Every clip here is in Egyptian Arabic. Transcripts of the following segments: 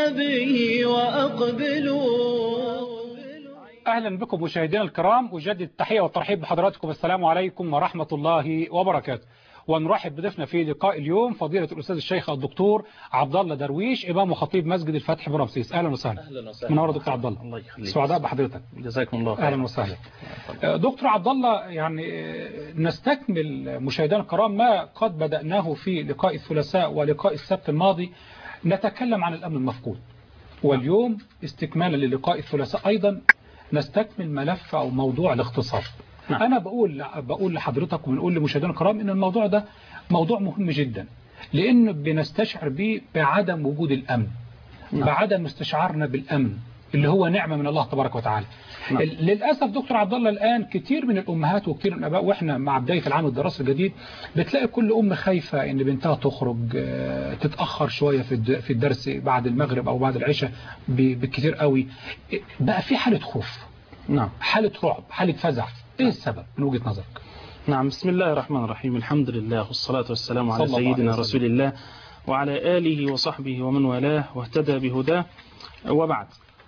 به وأقبلوا أهلا بكم مشاهدينا الكرام أجدد التحية والترحيب بحضراتكم السلام عليكم ورحمة الله وبركاته ونرحب بضيفنا في لقاء اليوم فضيلة الأستاذ الشيخ الدكتور عبد الله درويش إمام وخطيب مسجد الفتح برمسيس أهلا وسهلا اهلا وسهلا منور دكتور عبد الله الله يخليك سعداء بحضرتك جزاكم الله خير أهلا وسهلا دكتور عبد الله يعني نستكمل مشاهدينا الكرام ما قد بدأناه في لقاء الثلاثاء ولقاء السبت الماضي نتكلم عن الأمن المفقود واليوم استكمالا للقاء الثلاثاء أيضا نستكمل ملف أو موضوع الاغتصاب نعم. أنا بقول بقول لحضرتك ونقول لمشاهدينا الكرام إن الموضوع ده موضوع مهم جدا لأن بنستشعر به بعدم وجود الأمن نعم. بعدم استشعارنا بالأمن اللي هو نعمة من الله تبارك وتعالى نعم. للأسف دكتور عبد الله الآن كتير من الأمهات وكتير من الآباء وإحنا مع بداية العام الدراسي الجديد بتلاقي كل أم خايفة إن بنتها تخرج آه، تتأخر شوية في الد- في الدرس بعد المغرب أو بعد العشاء ب- بالكتير قوي بقى في حالة خوف نعم حالة رعب حالة فزع إيه السبب من وجهة نظرك نعم بسم الله الرحمن الرحيم الحمد لله والصلاة والسلام على صلى الله عليه سيدنا وسلم. رسول الله وعلى آله وصحبه ومن والاه واهتدى بهداه وبعد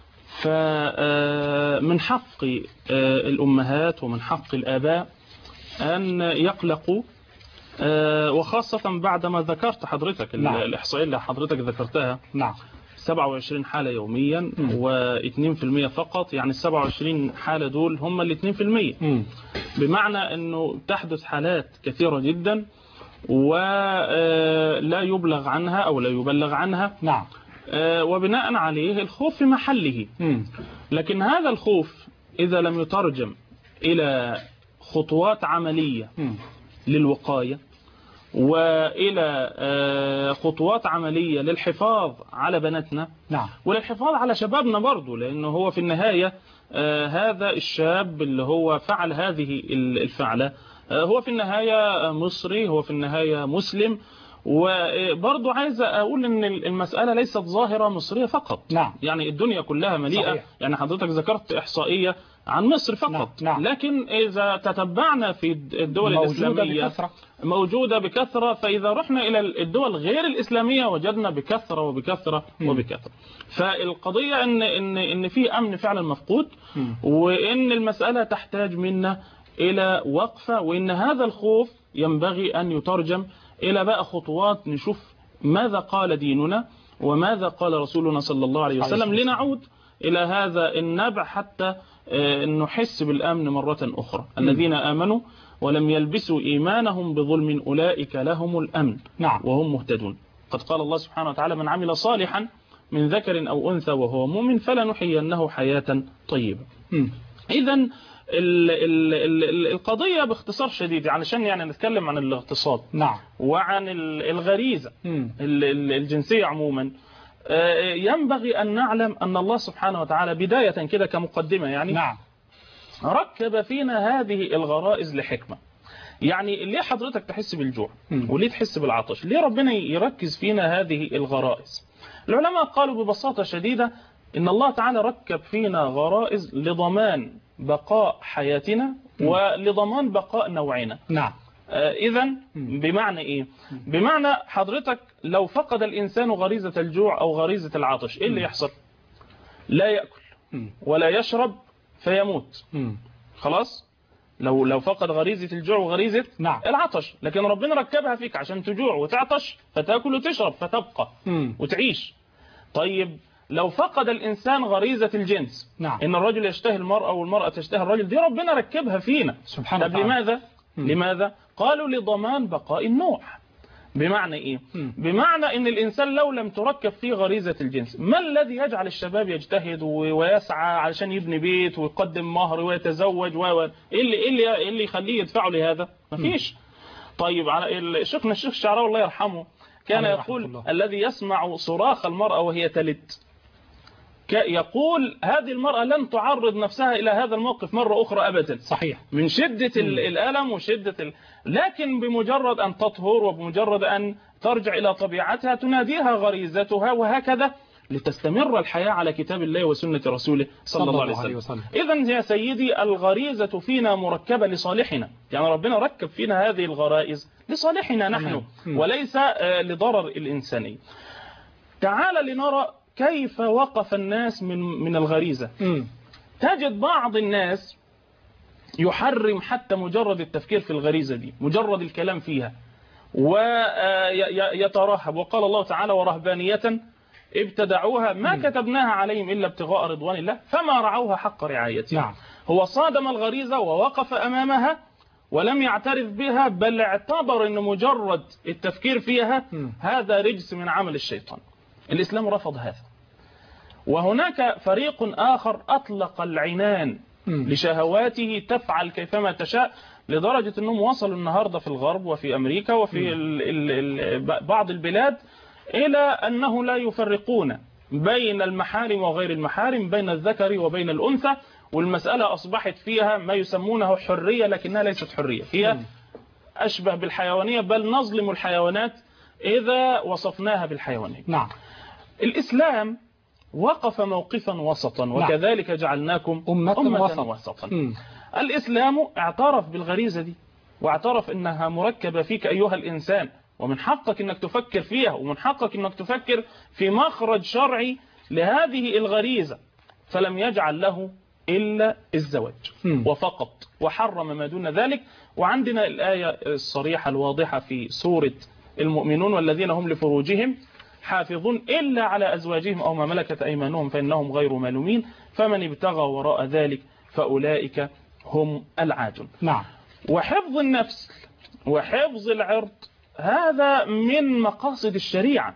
فمن حق آه، الأمهات ومن حق الآباء أن يقلقوا آه، وخاصة بعدما ذكرت حضرتك ال- نعم. الإحصائية اللي حضرتك ذكرتها نعم 27 حالة يوميا و2% فقط يعني ال 27 حالة دول هم ال 2% مم. بمعنى أنه تحدث حالات كثيرة جدا ولا يبلغ عنها أو لا يبلغ عنها نعم آه، وبناء عليه الخوف في محله مم. لكن هذا الخوف إذا لم يترجم إلى خطوات عملية مم. للوقاية وإلى آه، خطوات عملية للحفاظ على بناتنا نعم وللحفاظ على شبابنا برضه لأنه هو في النهاية آه، هذا الشاب اللي هو فعل هذه ال- الفعلة آه، هو في النهاية مصري هو في النهاية مسلم وبرضه عايز أقول أن المسألة ليست ظاهرة مصرية فقط نعم يعني الدنيا كلها مليئة صحيح. يعني حضرتك ذكرت إحصائية عن مصر فقط نعم، نعم. لكن إذا تتبعنا في الدول موجودة الإسلامية بكثرة موجودة بكثرة فإذا رحنا إلى الدول غير الإسلامية وجدنا بكثرة وبكثرة مم. وبكثرة فالقضية إن, إن, إن في أمن فعلا مفقود مم. وإن المسألة تحتاج منا إلى وقفة وإن هذا الخوف ينبغي أن يترجم إلى بقى خطوات نشوف ماذا قال ديننا وماذا قال رسولنا صلى الله عليه عليه وسلم الصلاة لنعود إلى هذا النبع حتى آه، نحس بالأمن مرة أخرى الذين آمنوا ولم يلبسوا إيمانهم بظلم أولئك لهم الأمن نعم وهم مهتدون قد قال الله سبحانه وتعالى من عمل صالحا من ذكر أو أنثى وهو مؤمن فلنحيينه حياة طيبة مم. إذا ال ال ال ال القضية باختصار شديد علشان يعني نتكلم عن الاغتصاب نعم وعن ال- الغريزة مم. ال- ال- الجنسية عموما آه، ينبغي أن نعلم أن الله سبحانه وتعالى بداية كده كمقدمة يعني نعم ركب فينا هذه الغرائز لحكمة يعني ليه حضرتك تحس بالجوع مم. وليه تحس بالعطش ليه ربنا يركز فينا هذه الغرائز العلماء قالوا ببساطة شديدة إن الله تعالى ركب فينا غرائز لضمان بقاء حياتنا ولضمان بقاء نوعنا نعم إذا بمعنى إيه بمعنى حضرتك لو فقد الإنسان غريزة الجوع أو غريزة العطش إيه اللي يحصل لا يأكل مم. ولا يشرب فيموت مم. خلاص لو لو فقد غريزة الجوع وغريزة نعم. العطش لكن ربنا ركبها فيك عشان تجوع وتعطش فتاكل وتشرب فتبقى مم. وتعيش طيب لو فقد الإنسان غريزة الجنس نعم. إن الرجل يشتهي المرأة والمرأة تشتهي الرجل دي ربنا ركبها فينا سبحانه طب وتعالى لماذا لماذا قالوا لضمان بقاء النوع بمعنى ايه مم. بمعنى ان الانسان لو لم تركب فيه غريزة الجنس ما الذي يجعل الشباب يجتهد و- ويسعى علشان يبني بيت ويقدم مهر ويتزوج و و- ايه اللي ايه اللي ايه اللي يخليه يدفعه لهذا مفيش طيب على ال- شيخنا الشيخ الشعراوي الله يرحمه كان عليه رحمة يقول الله. الذي يسمع صراخ المرأة وهي تلد ك- يقول هذه المرأة لن تعرض نفسها إلى هذا الموقف مرة أخرى أبدا صحيح من شدة ال- الألم وشدة ال... لكن بمجرد أن تطهر وبمجرد أن ترجع إلى طبيعتها تناديها غريزتها وهكذا لتستمر الحياة على كتاب الله وسنة رسوله صلى الله عليه وسلم إذا يا سيدي الغريزة فينا مركبة لصالحنا يعني ربنا ركب فينا هذه الغرائز لصالحنا نحن تمام. مم. وليس آه، لضرر الإنساني تعال لنرى كيف وقف الناس من من الغريزة مم. تجد بعض الناس يحرم حتى مجرد التفكير في الغريزة دي مجرد الكلام فيها ويترهب وقال الله تعالى ورهبانية ابتدعوها ما كتبناها عليهم إلا ابتغاء رضوان الله فما رعوها حق رعايتها نعم هو صادم الغريزة ووقف أمامها ولم يعترف بها بل اعتبر أن مجرد التفكير فيها مم. هذا رجس من عمل الشيطان الإسلام رفض هذا وهناك فريق آخر أطلق العنان مم. لشهواته تفعل كيفما تشاء لدرجة أنهم وصلوا النهاردة في الغرب وفي أمريكا وفي ال ال ال بعض البلاد إلى أنه لا يفرقون بين المحارم وغير المحارم بين الذكر وبين الأنثى والمسألة أصبحت فيها ما يسمونه حرية لكنها ليست حرية هي مم. أشبه بالحيوانية بل نظلم الحيوانات إذا وصفناها بالحيوانية نعم الإسلام وقف موقفا وسطا وكذلك جعلناكم أمة أمة وسط. وسطا مم. الإسلام اعترف بالغريزة دي واعترف أنها مركبة فيك أيها الإنسان ومن حقك أنك تفكر فيها ومن حقك أنك تفكر في مخرج شرعي لهذه الغريزة فلم يجعل له إلا الزواج مم. وفقط وحرم ما دون ذلك وعندنا الآية الصريحة الواضحة في سورة المؤمنون والذين هم لفروجهم حافظون إلا على أزواجهم أو ما ملكت أيمانهم فإنهم غير ملومين فمن ابتغى وراء ذلك فأولئك هم العادون نعم وحفظ النفس وحفظ العرض هذا من مقاصد الشريعة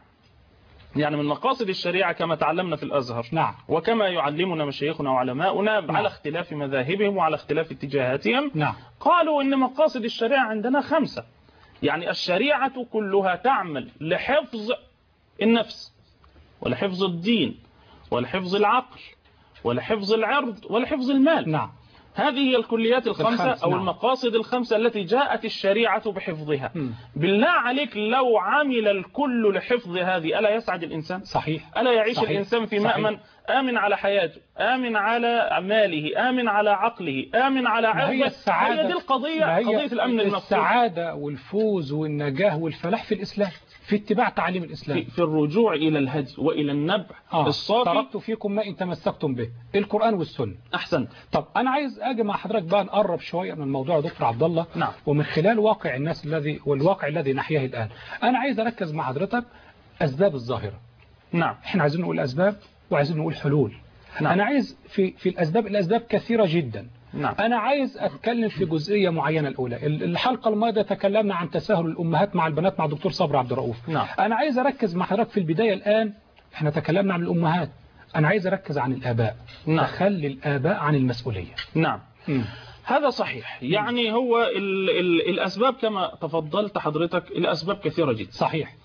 يعني من مقاصد الشريعة كما تعلمنا في الأزهر نعم وكما يعلمنا مشايخنا وعلماؤنا على اختلاف مذاهبهم وعلى اختلاف اتجاهاتهم نعم قالوا ان مقاصد الشريعة عندنا خمسة يعني الشريعة كلها تعمل لحفظ النفس ولحفظ الدين ولحفظ العقل ولحفظ العرض ولحفظ المال نعم هذه هي الكليات الخمسة الخمس، أو نعم. المقاصد الخمسة التي جاءت الشريعة بحفظها مم. بالله عليك لو عمل الكل لحفظ هذه ألا يسعد الإنسان صحيح ألا يعيش صحيح. الإنسان في صحيح. مأمن آمن على حياته آمن على ماله آمن على عقله آمن على ما هي عرضه السعادة هي دي القضية ما هي قضية الأمن المفتوح السعادة والفوز والنجاح والفلاح في الإسلام في اتباع تعاليم في, الإسلام في الرجوع إلى الهدي وإلى النبع آه. الصافي تركت فيكم ما إن تمسكتم به القرآن والسنة أحسن طب أنا عايز أجي مع حضرتك بقى نقرب شوية من موضوع دكتور عبد الله نعم. ومن خلال واقع الناس الذي والواقع الذي نحياه الآن أنا عايز أركز مع حضرتك أسباب الظاهرة نعم احنا عايزين نقول أسباب وعايزين نقول حلول نعم. أنا عايز في في الأسباب الأسباب كثيرة جدا نعم أنا عايز أتكلم في جزئية معينة الأولى ال- الحلقة الماضية تكلمنا عن تساهل الأمهات مع البنات مع دكتور صبري عبد الرؤوف نعم. أنا عايز أركز مع حضرتك في البداية الآن احنا تكلمنا عن الأمهات أنا عايز أركز عن الآباء نعم. تخلي الآباء عن المسؤولية نعم مم. هذا صحيح يعني هو ال ال الأسباب كما تفضلت حضرتك الأسباب كثيرة جدا صحيح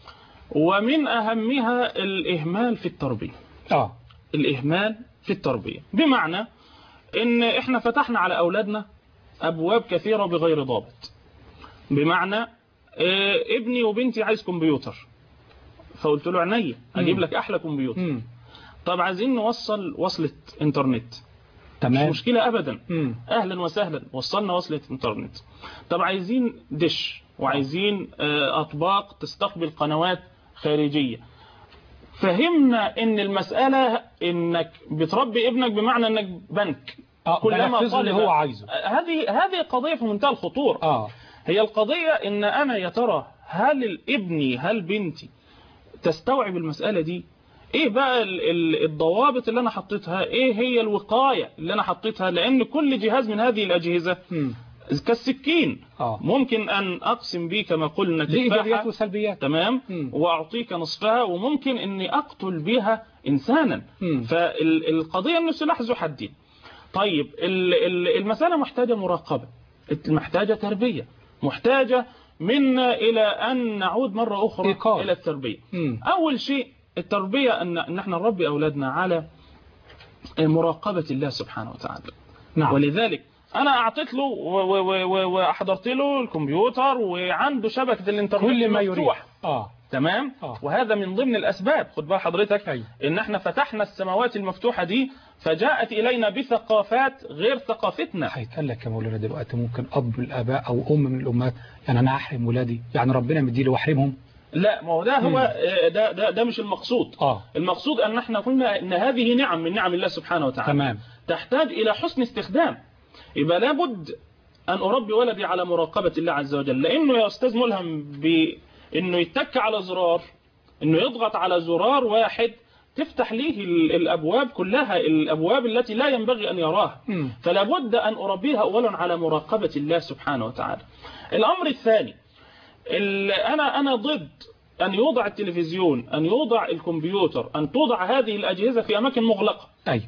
ومن أهمها الإهمال في التربية آه الإهمال في التربية بمعنى إن إحنا فتحنا على أولادنا أبواب كثيرة بغير ضابط بمعنى آه، ابني وبنتي عايز كمبيوتر فقلت له عينيا أجيب مم. لك أحلى كمبيوتر مم. طب عايزين نوصل وصلة إنترنت مش تمام مشكلة أبدا مم. اهلا وسهلا وصلنا وصلة انترنت طب عايزين دش وعايزين آه، اطباق تستقبل قنوات خارجية فهمنا ان المسألة انك بتربي ابنك بمعنى انك بنك آه بنفذ اللي هو عايزه آه، هذه هذه قضية في منتهى الخطورة آه هي القضية ان انا يا ترى هل ابني هل بنتي تستوعب المسألة دي ايه بقى ال- ال- الضوابط اللي انا حطيتها ايه هي الوقاية اللي انا حطيتها لان كل جهاز من هذه الاجهزة مم. كالسكين آه ممكن ان اقسم بيه كما قلنا دي إيجابيات تفاحة وسلبيات تمام مم. واعطيك نصفها وممكن اني اقتل بها انسانا مم. فالقضية انه سلاح ذو حدين طيب ال- ال- المسألة محتاجة مراقبة محتاجة تربية محتاجة منا إلى أن نعود مرة أخرى إيقاظ. إلى التربية مم. أول شيء التربية أن أن احنا نربي أولادنا على مراقبة الله سبحانه وتعالى نعم ولذلك أنا أعطيت له و- و- و- وأحضرت له الكمبيوتر وعنده شبكة الإنترنت كل ما يريد مفتوح. آه تمام آه. وهذا من ضمن الأسباب خد بال حضرتك أيوة. إن احنا فتحنا السماوات المفتوحة دي فجاءت إلينا بثقافات غير ثقافتنا هيتقال لك يا مولانا دلوقتي ممكن اب من الاباء او ام من الامهات يعني انا احرم ولادي يعني ربنا مديلي واحرمهم لا ما هو ده هو آه، ده ده ده مش المقصود اه المقصود ان احنا قلنا ان هذه نعم من نعم الله سبحانه وتعالى تمام تحتاج الى حسن استخدام يبقى لابد ان اربي ولدي على مراقبه الله عز وجل لانه يا استاذ ملهم بانه يتك على زرار انه يضغط على زرار واحد تفتح ليه ال- الابواب كلها الابواب التي لا ينبغي ان يراها مم. فلا بد ان اربيها اولا على مراقبه الله سبحانه وتعالى الامر الثاني ال- انا انا ضد ان يوضع التلفزيون ان يوضع الكمبيوتر ان توضع هذه الاجهزه في اماكن مغلقه ايوه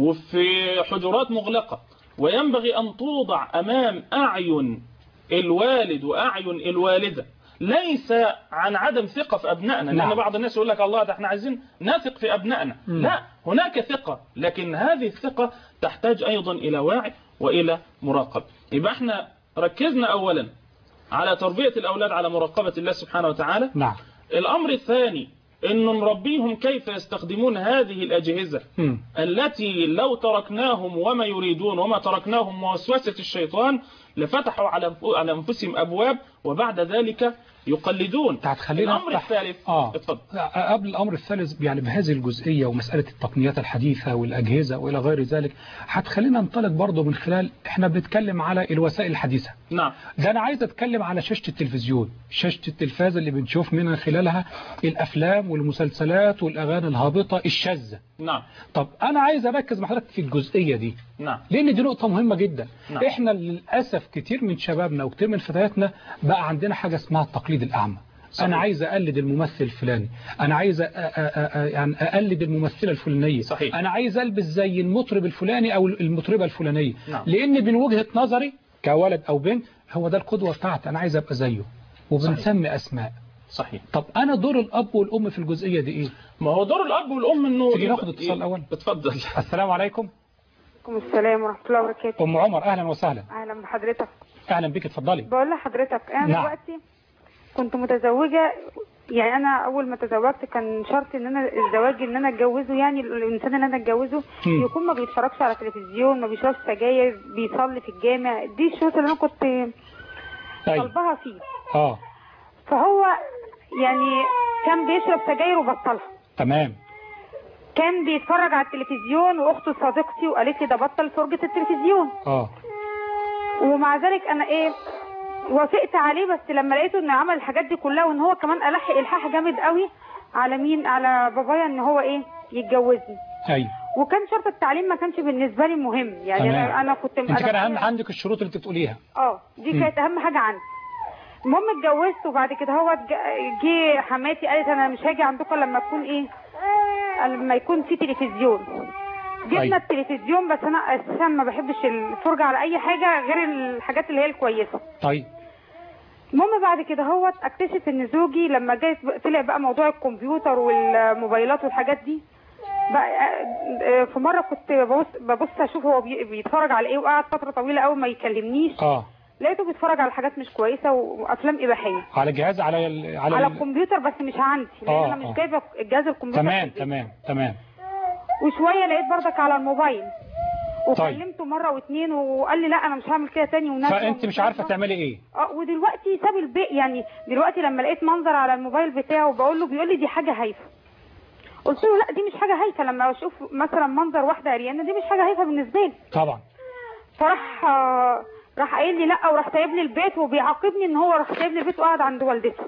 وفي حجرات مغلقة وينبغي أن توضع أمام أعين الوالد وأعين الوالدة ليس عن عدم ثقة في أبنائنا نعم. لأن بعض الناس يقول لك الله ده احنا عايزين نثق في أبنائنا مم. لا هناك ثقة لكن هذه الثقة تحتاج أيضا إلى وعي وإلى مراقبة يبقى احنا ركزنا أولا على تربية الأولاد على مراقبة الله سبحانه وتعالى نعم الأمر الثاني أن نربيهم كيف يستخدمون هذه الأجهزة مم. التي لو تركناهم وما يريدون وما تركناهم وسوسة الشيطان لفتحوا على على أنفسهم أبواب وبعد ذلك يقلدون انت هتخلينا الأمر نفتح- الثالث اه اتفضل قبل الامر الثالث يعني بهذه الجزئيه ومساله التقنيات الحديثه والاجهزه والى غير ذلك هتخلينا ننطلق برضه من خلال احنا بنتكلم على الوسائل الحديثه نعم ده انا عايز اتكلم على شاشه التلفزيون شاشه التلفاز اللي بنشوف من خلالها الافلام والمسلسلات والاغاني الهابطه الشاذه نعم طب انا عايز اركز مع حضرتك في الجزئيه دي نعم لان دي نقطه مهمه جدا نعم. احنا للاسف كتير من شبابنا وكتير من فتياتنا بقى عندنا حاجه اسمها التقليد الاعمى صحيح. انا عايز اقلد الممثل الفلاني انا عايز أ- أ- أ- يعني اقلد الممثله الفلانيه صحيح. انا عايز البس زي المطرب الفلاني او المطربه الفلانيه نعم. لان من وجهه نظري كولد او بنت هو ده القدوه بتاعتي انا عايز ابقى زيه وبنسمي اسماء صحيح طب انا دور الاب والام في الجزئيه دي ايه ما هو دور الأب والأم إنه تيجي يبقى- ناخد اتصال الأول؟ اتفضل السلام عليكم عليكم السلام ورحمة الله وبركاته ام عمر اهلا وسهلا أهلا بحضرتك اهلا بك اتفضلي بقول لحضرتك أنا نعم. دلوقتي كنت متزوجة يعني أنا أول ما تزوجت كان شرط إن أنا الزواج إن أنا أتجوزه يعني الإنسان اللي أنا أتجوزه مم. يكون ما بيتفرجش على تلفزيون ما بيشربش سجاير بيصلي في الجامع دي الشروط اللي أنا كنت طيب طالباها فيه اه فهو يعني كان بيشرب سجاير وبطلها تمام كان بيتفرج على التلفزيون واخته صديقتي وقالت لي ده بطل فرجة التلفزيون اه ومع ذلك انا ايه وافقت عليه بس لما لقيته انه عمل الحاجات دي كلها وان هو كمان الح الحاح جامد قوي على مين على بابايا ان هو ايه يتجوزني ايوه وكان شرط التعليم ما كانش بالنسبه لي مهم يعني تمام. انا انا كنت انت أنا كان اهم كنت- عندك الشروط اللي انت بتقوليها اه دي مم. كانت اهم حاجه عندي المهم اتجوزت وبعد كده هو اتج- جه حماتي قالت انا مش هاجي عندكم لما تكون ايه لما يكون في تلفزيون جبنا أيوة. التلفزيون بس انا اساسا ما بحبش الفرجه على اي حاجه غير الحاجات اللي هي الكويسه طيب المهم بعد كده هو اكتشف ان زوجي لما جاي طلع بقى موضوع الكمبيوتر والموبايلات والحاجات دي بقى آه، في مره كنت ببص ببص اشوف هو بي- بيتفرج على ايه وقعد فتره طويله قوي ما يكلمنيش اه لقيته بيتفرج على حاجات مش كويسه وافلام اباحيه على جهاز على ال... على, على ال... الكمبيوتر بس مش عندي لان آه، انا آه. مش جايبه الجهاز الكمبيوتر تمام في البيت. تمام تمام وشويه لقيت بردك على الموبايل وكلمته مره واتنين وقال لي لا انا مش هعمل كده تاني ونازل فانت مش عارفه تعملي ايه اه ودلوقتي ساب البيت يعني دلوقتي لما لقيت منظر على الموبايل بتاعه بقول له بيقول لي دي حاجه هايفه قلت له لا دي مش حاجه هايفه لما اشوف مثلا منظر واحده عريانه دي مش حاجه هايفه بالنسبه لي طبعا فراح آه، راح قايل لي لا وراح سايب لي البيت وبيعاقبني ان هو راح سايب لي البيت وقعد عند والدته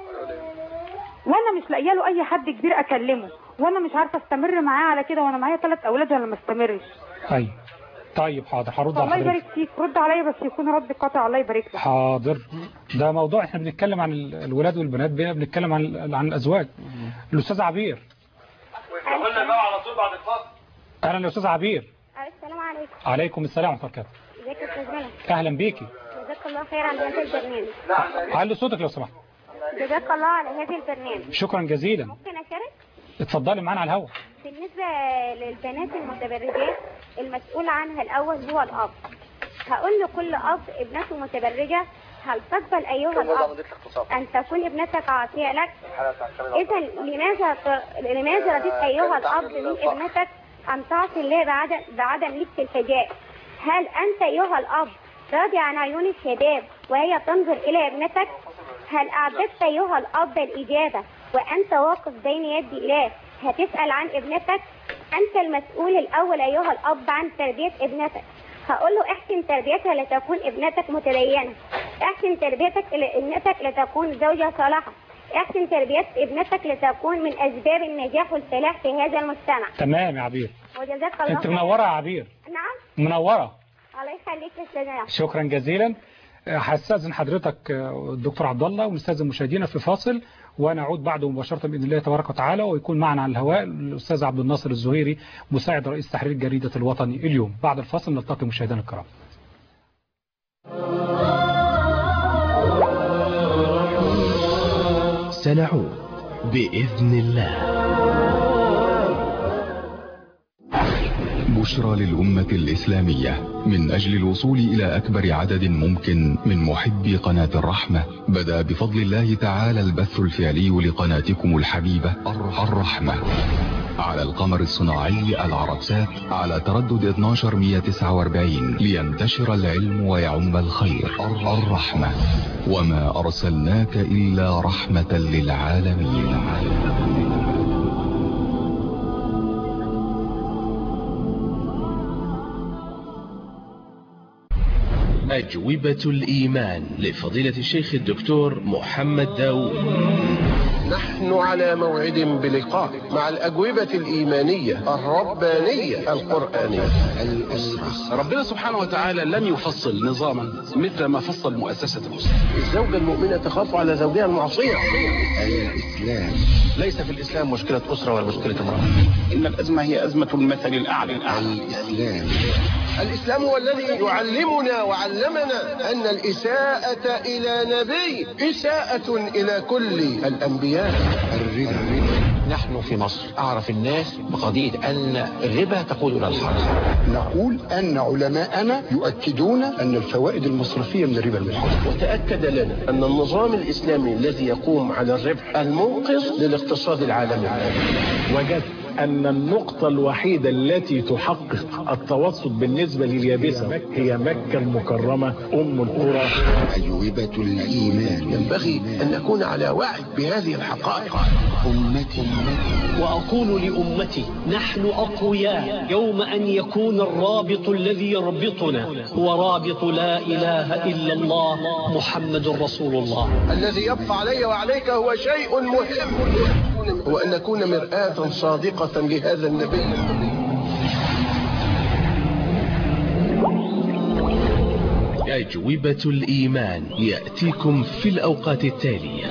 وانا مش لاقيه له اي حد كبير اكلمه وانا مش عارفه استمر معاه على كده وانا معايا ثلاث اولاد ولا ما استمرش ايوه طيب حاضر هرد على الله يبارك حضرتك فيك رد عليا بس يكون رد قاطع الله يبارك لك حاضر ده موضوع احنا بنتكلم عن ال- الولاد والبنات بينا بنتكلم عن ال- عن الازواج الاستاذ عبير قلنا بقى على طول بعد الفصل اهلا يا استاذ عبير السلام عليكم عليكم السلام ورحمه الله وبركاته ازيك يا استاذ منى اهلا بيكي جزاك الله خير على هذا البرنامج علي صوتك لو سمحت جزاك الله على هذا البرنامج شكرا جزيلا ممكن اشارك اتفضلي معانا على الهواء بالنسبة للبنات المتبرجات المسؤول عنها الأول هو الأب هقول لكل أب ابنته متبرجة هل تقبل أيها الأب أن تكون ابنتك عاصية لك؟ إذا لماذا ت- لماذا رضيت أيها الأب من ابنتك أن تعصي الله بعدم بعدم لبس الحجاب؟ هل أنت أيها الأب راضي عن عيون الشباب وهي تنظر إلى ابنتك؟ هل أعددت أيها الأب الإجابة وأنت واقف بين يد الله هتسأل عن ابنتك أنت المسؤول الأول أيها الأب عن تربية ابنتك هقول له احسن تربيتها لتكون ابنتك متدينة احسن تربيتك ابنتك لتكون زوجة صالحة احسن تربية ابنتك لتكون من أسباب النجاح والفلاح في هذا المجتمع تمام يا عبير وجزاك الله انت خير. منورة يا عبير نعم منورة الله يخليك يا استاذ نعم. شكرا جزيلا هستاذن حضرتك آه، الدكتور عبد الله ونستاذن مشاهدينا في فاصل ونعود بعده مباشرة بإذن الله تبارك وتعالى ويكون معنا على الهواء الأستاذ عبد الناصر الزهيري مساعد رئيس تحرير جريدة الوطني اليوم بعد الفاصل نلتقي مشاهدينا الكرام سنعود بإذن الله بشرى للأمة الإسلامية من أجل الوصول إلى أكبر عدد ممكن من محبي قناة الرحمة بدأ بفضل الله تعالى البث الفعلي لقناتكم الحبيبة الرحمة على القمر الصناعي العربسات على تردد 12149 لينتشر العلم ويعم الخير الرحمة وما أرسلناك إلا رحمة للعالمين أجوبة الإيمان لفضيلة الشيخ الدكتور محمد داود نحن على موعد بلقاء مع الأجوبة الإيمانية الربانية القرآنية الأسرة ربنا سبحانه وتعالى لم يفصل نظاما مثل ما فصل مؤسسة الأسرة الزوجة المؤمنة تخاف على زوجها المعصية الإسلام ليس في الإسلام مشكلة أسرة ولا مشكلة امرأة إن الأزمة هي أزمة المثل الأعلى الأعلى الإسلام الإسلام هو الذي يعلمنا وعلمنا أن الإساءة إلى نبي إساءة إلى كل الأنبياء الربا نحن في مصر أعرف الناس بقضية أن الربا تقود إلى الحرب نقول أن علماءنا يؤكدون أن الفوائد المصرفية من الربا المحرم وتأكد لنا أن النظام الإسلامي الذي يقوم على الربح المنقذ للاقتصاد العالمي وجدت أن النقطة الوحيدة التي تحقق التوسط بالنسبة لليابسة هي مكة المكرمة أم القرى أجوبة الإيمان ينبغي أن نكون على وعي بهذه الحقائق أمتي وأقول لأمتي نحن أقوياء يوم أن يكون الرابط الذي يربطنا هو رابط لا إله إلا الله محمد رسول الله الذي يبقى علي وعليك هو شيء مهم هو أن نكون مرآة صادقة لهذا النبي أجوبة الإيمان يأتيكم في الأوقات التالية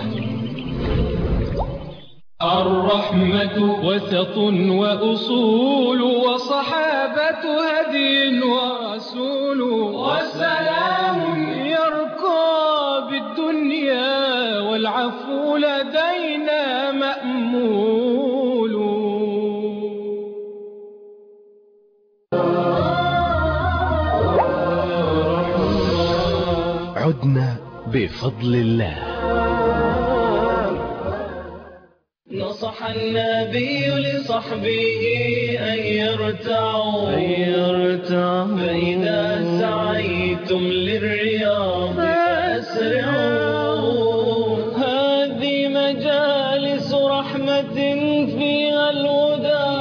الرحمة وسط وأصول وصحابة هدي ورسول وسلام يرقى بالدنيا والعفو لدينا مأمول عدنا بفضل الله نصح النبي لصحبه أن يرتعوا أن يرتعوا فإذا سعيتم للرياض فأسرعوا هذه مجالس رحمة فيها الهدى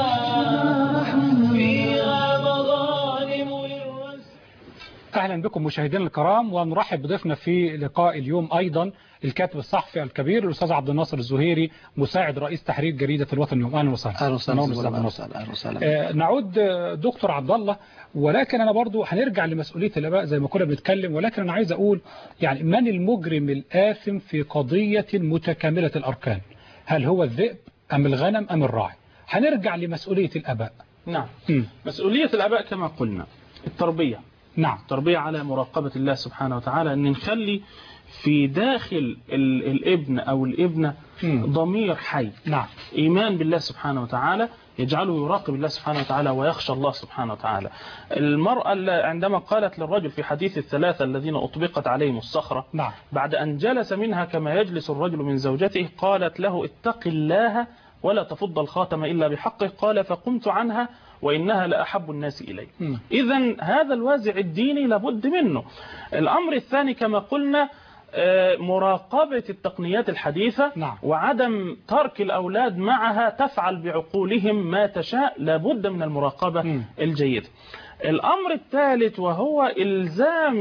فيها مغانم أهلا بكم مشاهدينا الكرام ونرحب بضيفنا في لقاء اليوم أيضا الكاتب الصحفي الكبير الأستاذ عبد الناصر الزهيري مساعد رئيس تحرير جريدة الوطن اليوم أهلا وسهلا أهلا وسهلا منور أستاذ عبد الناصر. آه، نعود آه، دكتور عبد الله ولكن أنا برضو هنرجع لمسؤولية الآباء زي ما كنا بنتكلم ولكن أنا عايز أقول يعني من المجرم الآثم في قضية متكاملة الأركان هل هو الذئب أم الغنم أم الراعي هنرجع لمسؤولية الآباء نعم مسؤولية الآباء كما قلنا التربية نعم تربية على مراقبة الله سبحانه وتعالى أن نخلي في داخل ال- الابن أو الابنة ضمير حي نعم إيمان بالله سبحانه وتعالى يجعله يراقب الله سبحانه وتعالى ويخشى الله سبحانه وتعالى المرأة اللي عندما قالت للرجل في حديث الثلاثة الذين أطبقت عليهم الصخرة نعم بعد أن جلس منها كما يجلس الرجل من زوجته قالت له اتق الله ولا تفض الخاتم إلا بحقه قال فقمت عنها وإنها لأحب الناس إلي إذا هذا الوازع الديني لابد منه الأمر الثاني كما قلنا آه، مراقبة التقنيات الحديثة نعم. وعدم ترك الأولاد معها تفعل بعقولهم ما تشاء لابد من المراقبة مم. الجيدة الأمر الثالث وهو إلزام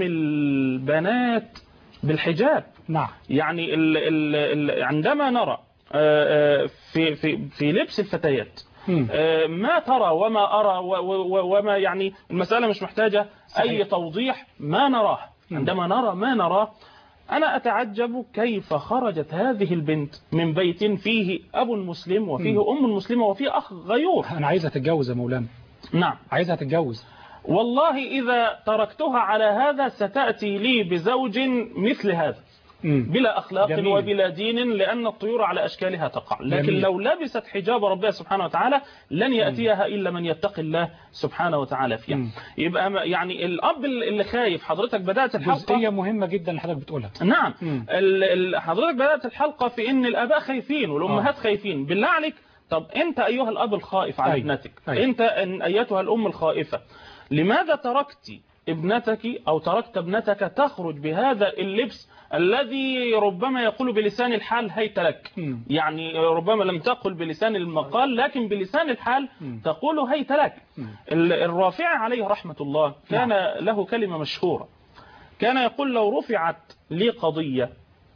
البنات بالحجاب نعم يعني ال ال ال عندما نرى آه، آه، في في في لبس الفتيات مم. آه، ما ترى وما أرى و- و- و- وما يعني المسألة مش محتاجة صحيح. أي توضيح ما نراه مم. عندما نرى ما نراه أنا أتعجب كيف خرجت هذه البنت من بيت فيه أب مسلم وفيه مم. أم مسلمة وفيه أخ غيور انا عايزها تتجوز يا مولانا نعم عايزها تتجوز والله إذا تركتها على هذا ستأتي لي بزوج مثل هذا مم. بلا أخلاق جميل. وبلا دين لأن الطيور على أشكالها تقع لكن جميل. لو لبست حجاب ربها سبحانه وتعالى لن يأتيها إلا من يتقي الله سبحانه وتعالى فيها مم. يبقى ما- يعني الأب اللي خايف حضرتك بدأت الحلقة جزئيه مهمه جدا اللي حضرتك بتقولها نعم مم. ال- ال- حضرتك بدأت الحلقة في ان الاباء خايفين والامهات آه. خايفين بالله عليك طب انت ايها الاب الخائف على أي. ابنتك أي. انت ان ايتها الام الخائفة لماذا تركت ابنتك او تركت ابنتك تخرج بهذا اللبس الذي ربما يقول بلسان الحال هيت لك مم. يعني ربما لم تقل بلسان المقال لكن بلسان الحال مم. تقول هيت لك مم. ال- الرافع عليه رحمة الله كان له كلمة مشهورة كان يقول لو رفعت لي قضية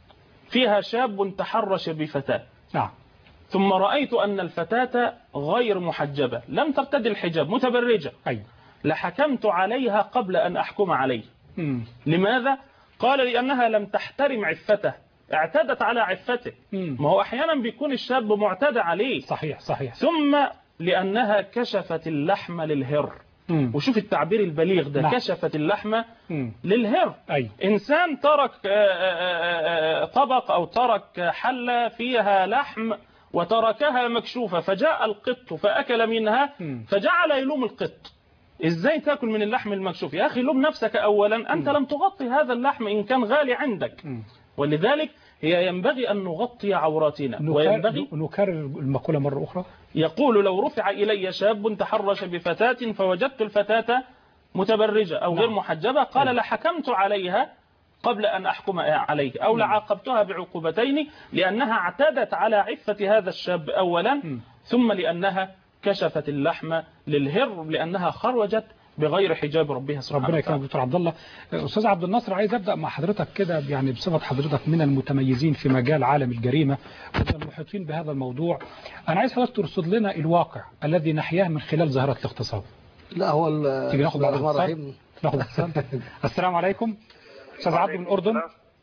فيها شاب تحرش بفتاة نعم ثم رأيت أن الفتاة غير محجبة لم ترتدي الحجاب متبرجة ايوه لحكمت عليها قبل أن أحكم عليه مم. لماذا؟ قال لأنها لم تحترم عفته اعتدت على عفته مم. ما هو أحيانا بيكون الشاب معتدى عليه صحيح صحيح ثم لأنها كشفت اللحم للهر مم. وشوف التعبير البليغ ده نعم. كشفت اللحم مم. للهر ايوه إنسان ترك آه، آه، آه، طبق أو ترك حلة فيها لحم وتركها مكشوفة فجاء القط فأكل منها مم. فجعل يلوم القط ازاي تاكل من اللحم المكشوف يا اخي لوم نفسك اولا انت لم تغطي هذا اللحم ان كان غالي عندك مم. ولذلك هي ينبغي ان نغطي عوراتنا نكرر, وينبغي نكرر المقولة مرة أخرى يقول لو رفع إلي شاب تحرش بفتاة فوجدت الفتاة متبرجة أو غير نعم. محجبة قال لحكمت عليها قبل أن أحكم عليه أو لعاقبتها بعقوبتين لأنها اعتدت على عفة هذا الشاب أولا مم. ثم لأنها كشفت اللحم للهر لأنها خرجت بغير حجاب ربها سبحانه ربنا يكرمك وتعالى دكتور عبد الله استاذ عبد الناصر عايز ابدا مع حضرتك كده يعني بصفه حضرتك من المتميزين في مجال عالم الجريمه ومن المحيطين بهذا الموضوع انا عايز حضرتك ترصد لنا الواقع الذي نحياه من خلال ظاهره الاغتصاب لا هو ال- تيجي ناخد بسم بعض الله الرحمن الاتصال الرحيم ناخد اتصال السلام عليكم استاذ عبد من الاردن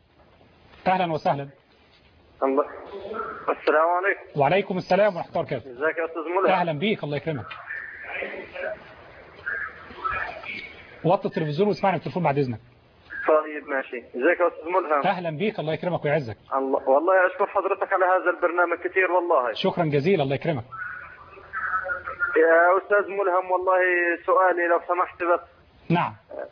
اهلا وسهلا الله السلام عليكم وعليكم السلام ورحمه الله وبركاته ازيك يا استاذ ملهم اهلا بيك الله يكرمك وطي التلفزيون واسمعني بالتليفون بعد اذنك طيب ماشي ازيك يا استاذ ملهم اهلا بيك الله يكرمك ويعزك الله والله اشكر حضرتك على هذا البرنامج كثير والله شكرا جزيلا الله يكرمك يا استاذ ملهم والله سؤالي لو سمحت بس نعم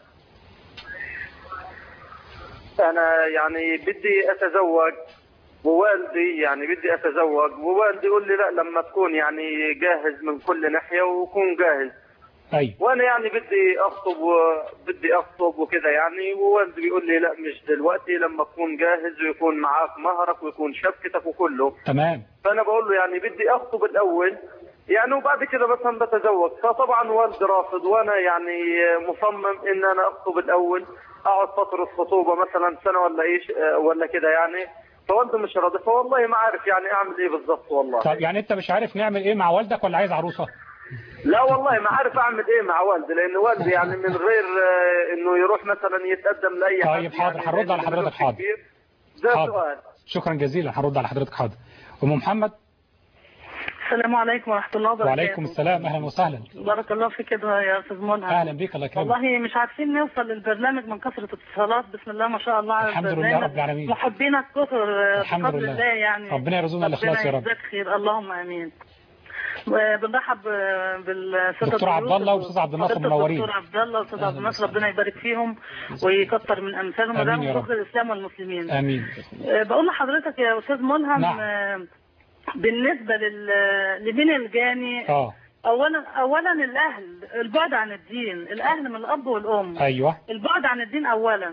انا يعني بدي اتزوج ووالدي يعني بدي اتزوج ووالدي يقول لي لا لما تكون يعني جاهز من كل ناحيه وكون جاهز اي وانا يعني بدي اخطب وبدي اخطب وكده يعني ووالدي بيقول لي لا مش دلوقتي لما تكون جاهز ويكون معاك مهرك ويكون شبكتك وكله تمام فانا بقول له يعني بدي اخطب الاول يعني وبعد كده مثلا بتزوج فطبعا والدي رافض وانا يعني مصمم ان انا اخطب الاول اقعد فتره خطوبه مثلا سنه ولا ايش ولا كده يعني فوالدي مش راضي فوالله ما عارف يعني اعمل ايه بالظبط والله طب يعني انت مش عارف نعمل ايه مع والدك ولا عايز عروسه لا والله ما عارف اعمل ايه مع والدي لان والدي يعني من غير آه، انه يروح مثلا يتقدم لاي حد طيب حاضر يعني هنرد على لأنه حضرتك حاضر كبير. ده حاضر. سؤال شكرا جزيلا هنرد على حضرتك حاضر ام محمد السلام عليكم ورحمة الله وبركاته وعليكم السلام اهلا وسهلا بارك الله فيك يا أستاذ ملهم اهلا بيك الله يكرمك والله مش عارفين نوصل للبرنامج من كثرة الاتصالات بسم الله ما شاء الله على الحمد لله البرنامج رب العالمين. محبينك كثر الحمد بفضل لله. الله يعني ربنا يرزقنا الإخلاص يا رب. ربنا يجزاك خير اللهم امين وبنرحب بالسادة دكتور عبد الضيوف الله والاستاذ عبد الناصر فضيلة منورين. الدكتور عبد الله والاستاذ عبد أهلا الناصر وسهلا. ربنا يبارك فيهم ويكثر من امثالهم آمين ودام يا رب. فخر الاسلام والمسلمين امين آه، بقول لحضرتك يا استاذ ملهم نعم. آه، بالنسبه لل لمين الجاني اه اولا اولا الاهل البعد عن الدين الاهل من الاب والام ايوه البعد عن الدين اولا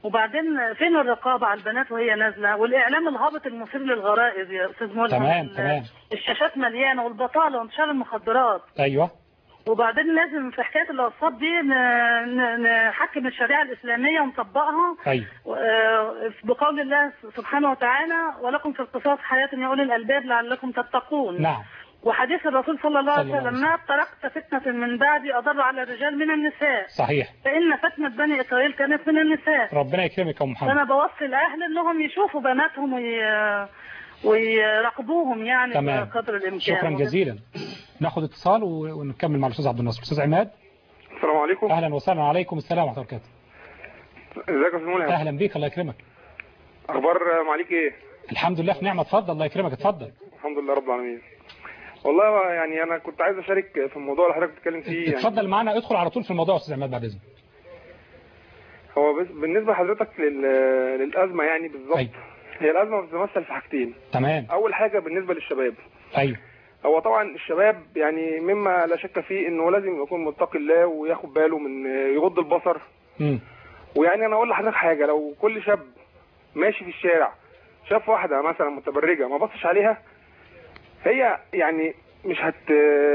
وبعدين فين الرقابه على البنات وهي نازله والاعلام الهابط المثير للغرائز يا استاذ ملهم تمام ال- تمام الشاشات مليانه والبطاله وانتشار المخدرات ايوه وبعدين لازم في حكايه الوصفات دي ن- ن- نحكم الشريعه الاسلاميه ونطبقها ايوه آه، بقول الله سبحانه وتعالى ولكم في القصاص حياه يا اولي الالباب لعلكم تتقون نعم وحديث الرسول صلى الله عليه صلى الله عليه وسلم ما تركت فتنه من بعدي اضر على الرجال من النساء صحيح فان فتنه بني اسرائيل كانت من النساء ربنا يكرمك يا أم محمد فانا بوصي الاهل انهم يشوفوا بناتهم وي... ويراقبوهم يعني تمام. بقدر الامكان شكرا جزيلا ناخد اتصال و- ونكمل مع الاستاذ عبد الناصر استاذ عماد السلام عليكم اهلا وسهلا عليكم السلام ورحمه الله وبركاته ازيك يا استاذ ملهم اهلا بيك الله يكرمك اخبار معاليك ايه الحمد لله في نعمه اتفضل الله يكرمك اتفضل الحمد لله رب العالمين والله يعني انا كنت عايز اشارك في الموضوع اللي حضرتك بتتكلم فيه يعني اتفضل معانا ادخل على طول في الموضوع يا استاذ عماد بعد اذنك هو بس بالنسبه لحضرتك لل... للازمه يعني بالظبط أيوة. هي الازمه بتتمثل في حاجتين تمام اول حاجه بالنسبه للشباب ايوه هو طبعا الشباب يعني مما لا شك فيه انه لازم يكون متقي الله وياخد باله من يغض البصر امم ويعني انا اقول لحضرتك حاجه لو كل شاب ماشي في الشارع شاف واحده مثلا متبرجه ما بصش عليها هي يعني مش هت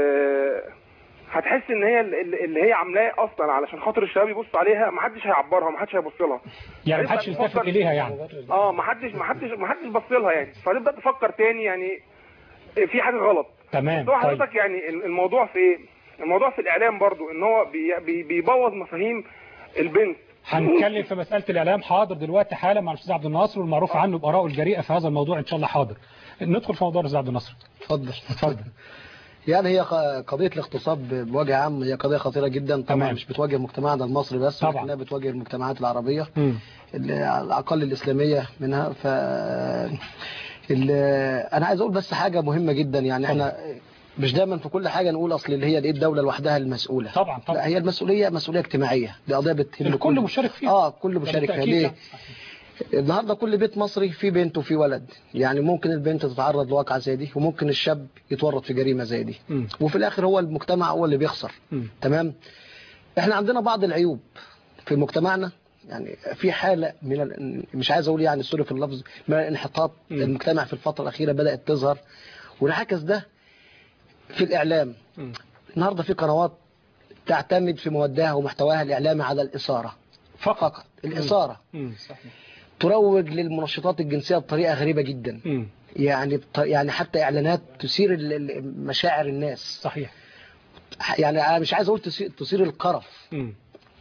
هتحس ان هي اللي اللي هي عاملاه اصلا علشان خاطر الشباب يبص عليها ما حدش هيعبرها ما حدش هيبص لها يعني محدش هتبدأ يلتفت تفكر- اليها يعني اه ما حدش ما حدش ما حدش بص لها يعني فتبدا تفكر تاني يعني في حاجه غلط تمام بس هو طيب حضرتك يعني الموضوع في ايه؟ الموضوع في الاعلام برضو ان هو بي بي بيبوظ مفاهيم البنت هنتكلم في مسألة الإعلام حاضر دلوقتي حالا مع الأستاذ عبد الناصر والمعروف عنه بآرائه الجريئة في هذا الموضوع إن شاء الله حاضر ندخل في موضوع الأستاذ عبد الناصر اتفضل اتفضل يعني هي ق- قضية الاغتصاب بوجه عام هي قضية خطيرة جدا طبعا تمام. مش بتواجه مجتمعنا المصري بس طبعا. لكنها بتواجه المجتمعات العربية مم. اللي على الأقل الإسلامية منها ف ال- أنا عايز أقول بس حاجة مهمة جدا يعني احنا مش دايما في كل حاجة نقول أصل اللي هي دي الدولة لوحدها المسؤولة طبعا طبعا لا هي المسؤولية مسؤولية اجتماعية دي قضية بتهم الكل مشارك فيها اه كل مشارك فيها بالتأكيد ليه؟ النهارده كل بيت مصري فيه بنت وفيه ولد يعني ممكن البنت تتعرض لواقعة زي دي وممكن الشاب يتورط في جريمة زي دي مم. وفي الاخر هو المجتمع هو اللي بيخسر مم. تمام احنا عندنا بعض العيوب في مجتمعنا يعني في حالة من ال... مش عايز اقول يعني سوري في اللفظ من الانحطاط مم. المجتمع في الفترة الأخيرة بدأت تظهر وانعكس ده في الإعلام مم. النهارده في قنوات تعتمد في موادها ومحتواها الإعلامي على الإثارة فقط فقط الإثارة مم. صحيح تروج للمنشطات الجنسية بطريقة غريبة جدا مم. يعني بط... يعني حتى إعلانات تثير ال- ال- مشاعر الناس صحيح يعني أنا مش عايز أقول تثير, تثير القرف مم.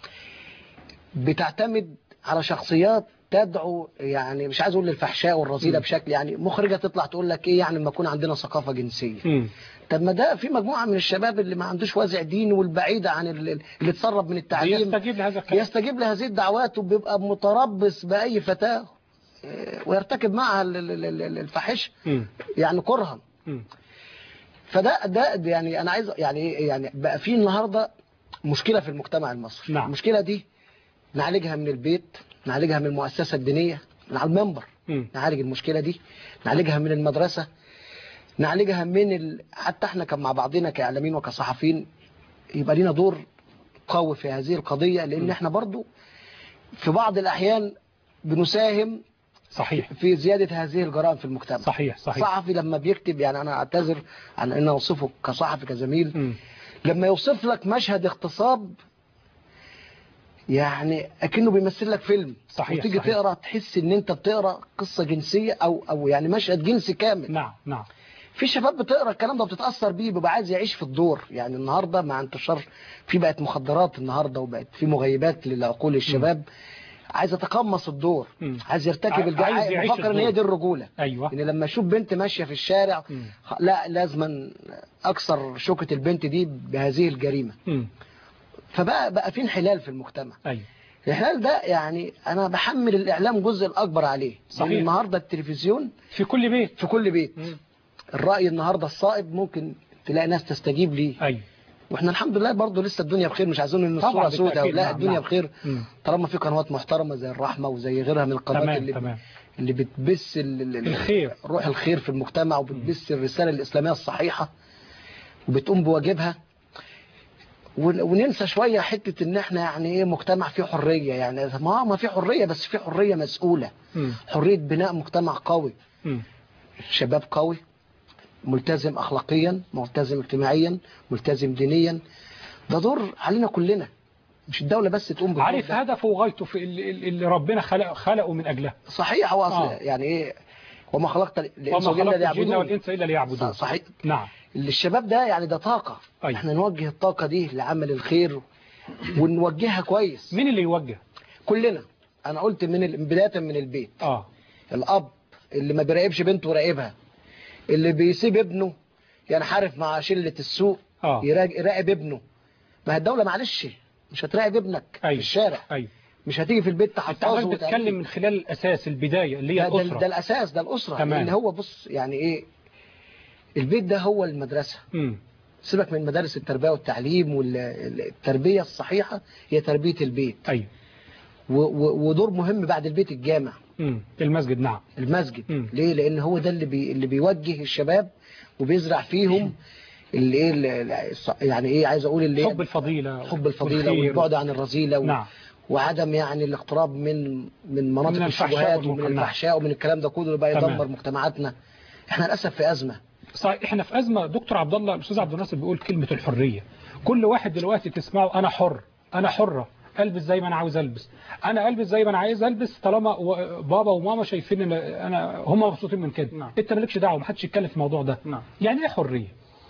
بتعتمد على شخصيات تدعو يعني مش عايز اقول للفحشاء والرذيله مم. بشكل يعني مخرجه تطلع تقول لك ايه يعني لما يكون عندنا ثقافه جنسيه مم. طب ما ده في مجموعه من الشباب اللي ما عندوش وازع ديني والبعيد عن ال- اللي اتسرب من التعليم يستجيب لهذا الكلام يستجيب لهذه الدعوات وبيبقى متربص باي فتاه إيه، ويرتكب معها ال- ال- ال- ال- الفاحشه مم. يعني كرها مم. فده ده ده يعني انا عايز يعني إيه؟ يعني بقى في النهارده مشكله في المجتمع المصري نعم. المشكله دي نعالجها من البيت نعالجها من المؤسسه الدينيه من على المنبر مم. نعالج المشكله دي نعالجها من المدرسه نعالجها من ال... حتى احنا كان مع بعضنا كاعلاميين وكصحفيين يبقى لينا دور قوي في هذه القضيه لان احنا برضو في بعض الاحيان بنساهم صحيح في زياده هذه الجرائم في المجتمع صحيح صحيح صحفي لما بيكتب يعني انا اعتذر عن ان اوصفه كصحفي كزميل مم. لما يوصف لك مشهد اغتصاب يعني اكنه بيمثل لك فيلم صحيح، وتيجي صحيح. تقرا تحس ان انت بتقرا قصه جنسيه او او يعني مشهد جنسي كامل نعم نعم في شباب بتقرا الكلام ده وبتتاثر بيه بيبقى عايز يعيش في الدور يعني النهارده مع انتشار في بقت مخدرات النهارده وبقت في مغيبات للعقول الشباب عايز يتقمص الدور مم. عايز يرتكب عايز الجرائم يعيش مفكر ان الدور. هي دي الرجوله أيوة ان لما اشوف بنت ماشيه في الشارع مم. لا لازما اكسر شوكه البنت دي بهذه الجريمه مم. فبقى بقى في انحلال في المجتمع أيوة الانحلال ده يعني انا بحمل الاعلام جزء الاكبر عليه صحيح. لأن النهارده التلفزيون في كل بيت في كل بيت مم. الراي النهارده الصائب ممكن تلاقي ناس تستجيب ليه أيوة واحنا الحمد لله برضه لسه الدنيا بخير مش عايزين ان طبعا الصوره سوداء بالتأكيد، لا نعم، الدنيا نعم. بخير مم. طالما في قنوات محترمه زي الرحمه وزي غيرها من القنوات تمام اللي تمام اللي بتبث ال- ال- ال- الخير. روح الخير في المجتمع وبتبث الرساله الاسلاميه الصحيحه وبتقوم بواجبها ون- وننسى شويه حته ان احنا يعني ايه مجتمع فيه حريه يعني ما ما في حريه بس في حريه مسؤوله مم. حريه بناء مجتمع قوي مم. شباب قوي ملتزم اخلاقيا ملتزم اجتماعيا ملتزم دينيا ده دور علينا كلنا مش الدوله بس تقوم بالدور عارف ده. هدفه وغايته في اللي, اللي ربنا خلق خلقه من اجلها صحيح هو اصل آه. يعني ايه وما خلقت الانس وما والجن خلقت الجن ليعبدون والانس الا ليعبدون صحيح نعم الشباب ده يعني ده طاقه أيوة. احنا نوجه الطاقه دي لعمل الخير ونوجهها كويس مين اللي يوجه كلنا انا قلت من ال- بدايه من البيت اه الاب اللي ما بيراقبش بنته وراقبها اللي بيسيب ابنه ينحرف مع شله السوق آه. يراج- يراقب ابنه ما هي الدوله معلش مش هتراقب ابنك أيوة. في الشارع ايوه مش هتيجي في البيت انت تحفظه عمال وتعمل- بتتكلم من خلال الاساس البدايه اللي هي ده, ده, الاسره ده الاساس ده الاسره تمام. لان هو بص يعني ايه البيت ده هو المدرسه مم. سيبك من مدارس التربيه والتعليم والتربيه الصحيحه هي تربيه البيت ايوه و- و- ودور مهم بعد البيت الجامع مم. المسجد نعم المسجد مم. ليه لان هو ده اللي بي اللي بيوجه الشباب وبيزرع فيهم اللي ايه اللي يعني ايه عايز اقول اللي حب الفضيله حب الفضيله والخير. والبعد عن الرذيله و... نعم وعدم يعني الاقتراب من من مناطق من الفحشاء الشبهات ومن والمنكرات. الفحشاء ومن الكلام ده كله اللي بقى تمام. يدمر مجتمعاتنا احنا للاسف في ازمه صحيح احنا في ازمه دكتور عبد الله الاستاذ عبد الناصر بيقول كلمه الحريه كل واحد دلوقتي تسمعه انا حر انا حره البس زي ما انا عاوز البس انا البس زي ما انا عايز البس طالما و- بابا وماما شايفين ان انا هم مبسوطين من كده نعم. انت مالكش دعوه ما حدش يتكلم في الموضوع ده نعم. يعني ايه حريه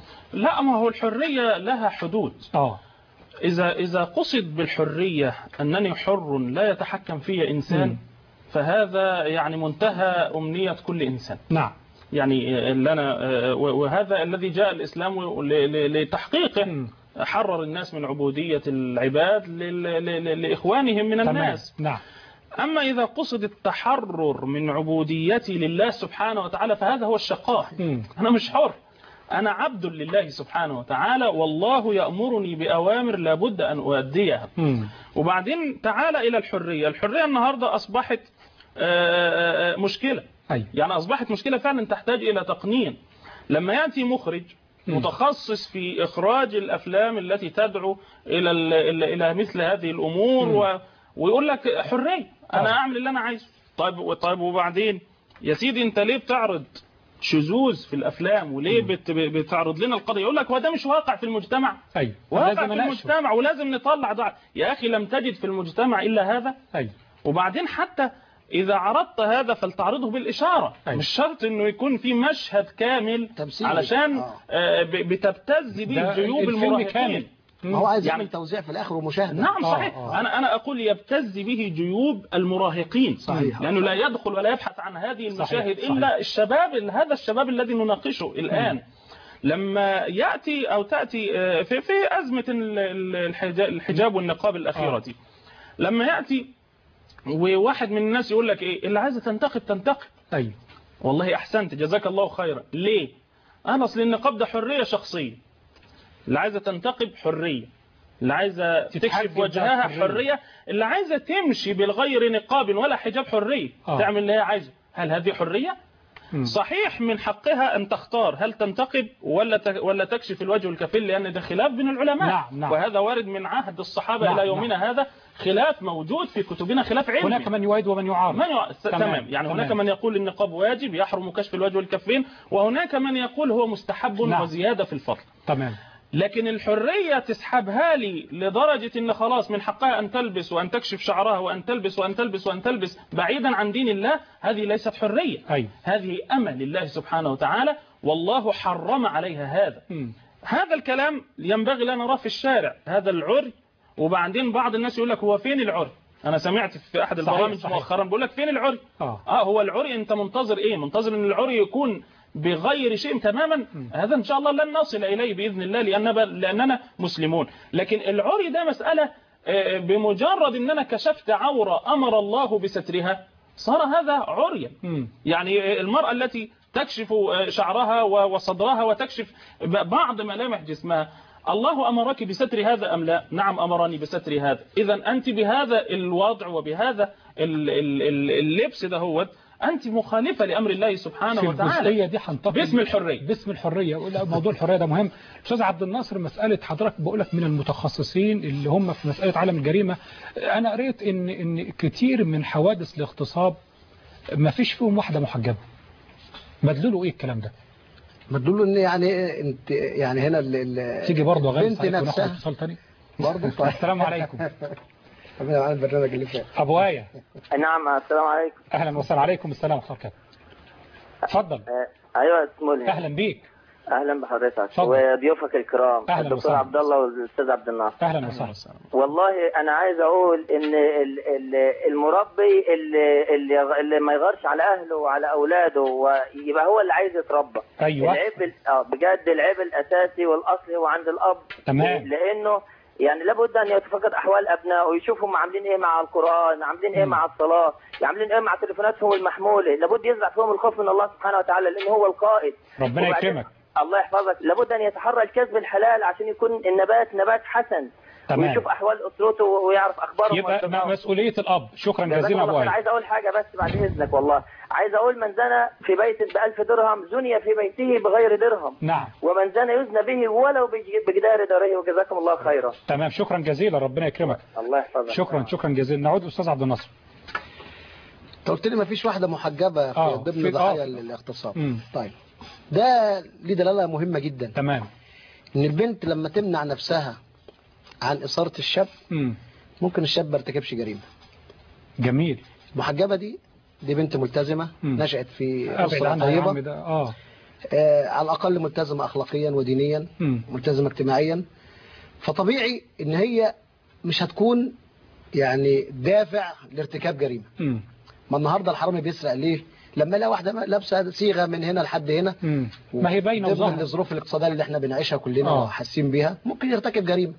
لا ما هو الحرية لها حدود اه إذا إذا قصد بالحرية أنني حر لا يتحكم في إنسان مم. فهذا يعني منتهى أمنية كل إنسان نعم يعني اللي أنا وهذا الذي جاء الإسلام ل- ل- لتحقيقه مم. حرر الناس من عبودية العباد لل- ل- لإخوانهم من تمام الناس نعم أما إذا قصد التحرر من عبوديتي لله سبحانه وتعالى فهذا هو الشقاء مم. أنا مش حر أنا عبد لله سبحانه وتعالى والله يأمرني بأوامر لابد أن أؤديها مم. وبعدين تعال إلى الحرية الحرية النهاردة أصبحت آه، آه، مشكلة أيوة. يعني أصبحت مشكلة فعلا تحتاج إلى تقنين لما يأتي مخرج مم. متخصص في إخراج الأفلام التي تدعو إلى ال- إلى إلى مثل هذه الأمور مم. و ويقول لك حرية أنا آه. أعمل اللي أنا عايزه طيب طيب وبعدين يا سيدي أنت ليه بتعرض شذوذ في الأفلام وليه بت بتعرض لنا القضية يقول لك هو ده مش واقع في المجتمع ايوه واقع لازم في أناقشه. المجتمع ولازم نطلع ده يا أخي لم تجد في المجتمع إلا هذا ايوه وبعدين حتى إذا عرضت هذا فلتعرضه بالإشارة أيوة. مش شرط إنه يكون في مشهد كامل تمثيلي. علشان آه. آه، ب- بتبتز به ده جيوب الفيلم المراهقين كامل. ما هو عايز يعني- يعمل توزيع في الاخر ومشاهده نعم آه، صحيح آه. أنا أنا أقول يبتز به جيوب المراهقين صحيح. لأنه لا يدخل ولا يبحث عن هذه المشاهد صحيح. إلا الشباب هذا الشباب الذي نناقشه الآن لما يأتي أو تأتي آه، في في أزمة ال- ال- الحجا- الحجاب والنقاب الأخيرة آه. دي لما يأتي وواحد من الناس يقول لك إيه اللي عايزة تنتقد تنتقد ايوه والله أحسنت جزاك الله خيرا ليه أنا أصل النقاب ده حرية شخصية اللي عايزة تنتقب حرية اللي عايزة تكشف تتحجب ده وجهها حرية. حرية اللي عايزة تمشي بالغير نقاب ولا حجاب حرية آه. تعمل اللي هي عايزة هل هذه حرية؟ مم. صحيح من حقها أن تختار هل تنتقب ولا ت- ولا تكشف الوجه الكفيل لأن ده خلاف بين العلماء نعم، نعم. وهذا وارد من عهد الصحابة نعم، إلى يومنا هذا خلاف موجود في كتبنا خلاف علمي هناك من يؤيد ومن يعارض من يع... س- تمام، تمام يعني تمام. هناك من يقول النقاب واجب يحرم كشف الوجه والكفين وهناك من يقول هو مستحب نعم. وزيادة في الفضل تمام لكن الحرية تسحبها لي لدرجة ان خلاص من حقها ان تلبس وان تكشف شعرها وان تلبس وان تلبس وان تلبس بعيدا عن دين الله هذه ليست حرية ايوه هذه امل لله سبحانه وتعالى والله حرم عليها هذا مم. هذا الكلام ينبغي لا نراه في الشارع هذا العري وبعدين بعض الناس يقول لك هو فين العري انا سمعت في احد صحيح، البرامج صحيح. مؤخرا بقول لك فين العري اه اه هو العري انت منتظر ايه منتظر ان العري يكون بغير شيء تماما هذا ان شاء الله لن نصل اليه باذن الله لان لاننا مسلمون لكن العري ده مساله آه، بمجرد ان انا كشفت عوره امر الله بسترها صار هذا عريا مم. يعني المراه التي تكشف شعرها وصدرها وتكشف بعض ملامح جسمها الله أمرك بستر هذا أم لا نعم أمرني بستر هذا إذا أنت بهذا الوضع وبهذا ال- ال- ال- اللبس ده هو أنت مخالفة لأمر الله سبحانه في وتعالى الجزئيه دي هنتقل باسم الحرية باسم الحريه لا، موضوع الحريه ده مهم استاذ عبد الناصر مساله حضرتك بقول لك من المتخصصين اللي هم في مساله عالم الجريمه انا قريت ان ان كتير من حوادث الاغتصاب ما فيش فيهم واحده محجبه مدلوله ايه الكلام ده مدلوله ان يعني انت يعني هنا ال- ال- تيجي برضه غالي البنت ساعتها وناخد نفسها اتصال تاني برضه السلام عليكم ربنا معانا البرنامج اللي فات ابو ايه نعم السلام عليكم اهلا وسهلا عليكم السلام ورحمه الله وبركاته اتفضل آه، ايوه اسمه اهلا بيك اهلا بحضرتك اتفضل. وضيوفك الكرام أهلا الدكتور وسهلا. عبد الله والاستاذ عبد الناصر اهلا وسهلا والله انا عايز اقول ان ال- ال- المربي اللي, اللي اللي ما يغارش على اهله وعلى اولاده ويبقى هو اللي عايز يتربى أيوة. العيب ال- اه بجد العيب الاساسي والاصلي هو عند الاب تمام. لانه يعني لابد ان يتفقد احوال ابنائه ويشوفوا هم عاملين ايه مع القران عاملين ايه مع الصلاه عاملين ايه مع تليفوناتهم المحموله لابد يزرع فيهم الخوف من الله سبحانه وتعالى لان هو القائد ربنا وبعدين- يكرمك الله يحفظك لابد ان يتحرى الكسب الحلال عشان يكون النبات نبات حسن تمام. ويشوف احوال اسرته ويعرف اخبارهم يبقى وأصدقائهم. م- مسؤوليه الاب شكرا جزاك جزيلا الله ابو خير. ايه عايز اقول حاجه بس بعد اذنك والله عايز اقول من زنى في بيت بألف درهم زني في بيته بغير درهم نعم ومن زنى يزنى به ولو بج- بجدار داره وجزاكم الله خيرا تمام شكرا جزيلا ربنا يكرمك الله يحفظك شكرا شكرا جزيلا نعود استاذ عبد الناصر انت قلت لي ما فيش واحده محجبه في آه، ضمن في- ضحايا آه. الاغتصاب مم. طيب ده ليه دلاله مهمه جدا تمام ان البنت لما تمنع نفسها عن اثاره الشاب مم. ممكن الشاب ما يرتكبش جريمه جميل المحجبه دي دي بنت ملتزمه مم. نشأت في ابعد اسره عنها يا عم طيبه ده اه آه على الاقل ملتزمه اخلاقيا ودينيا مم. ملتزمه اجتماعيا فطبيعي ان هي مش هتكون يعني دافع لارتكاب جريمه مم. ما النهارده الحرامي بيسرق ليه لما يلاقي واحده لابسه صيغه من هنا لحد هنا مم. ما هي باينه ضمن وظاهره الظروف الاقتصاديه اللي احنا بنعيشها كلنا آه. وحاسين بيها ممكن يرتكب جريمه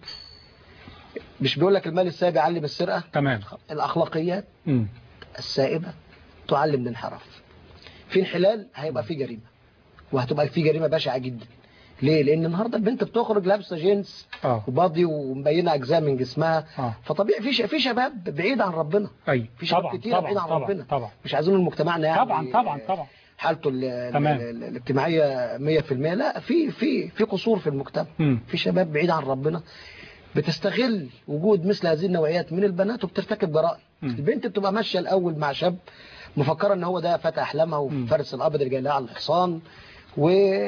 مش بيقول لك المال السائب يعلم السرقه تمام الاخلاقيات مم. السائبه تعلم الانحراف في انحلال هيبقى في جريمه وهتبقى في جريمه بشعه جدا ليه لان النهارده البنت بتخرج لابسه جينز اه وبادي ومبينه اجزاء من جسمها اه فطبيعي في ش- في شباب بعيد عن ربنا اي في شباب طبعا كتير بعيد طبعا عن طبعا ربنا طبعا مش عايزين مجتمعنا يعني طبعا طبعا طبعا حالته ال- ال- تمام. ال- الاجتماعيه 100% لا في في في قصور في المجتمع مم. في شباب بعيد عن ربنا بتستغل وجود مثل هذه النوعيات من البنات وبترتكب جرائم مم. البنت بتبقى ماشيه الاول مع شاب مفكره ان هو ده فتى احلامها وفارس الابيض اللي جاي لها على الحصان و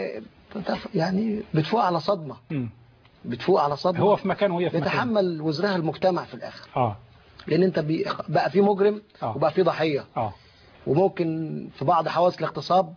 يعني بتفوق على صدمه مم. بتفوق على صدمه هو في مكان وهي في مكان بيتحمل وزرها المجتمع في الاخر اه لان انت بي... بقى في مجرم آه. وبقى في ضحيه اه وممكن في بعض حوادث الاغتصاب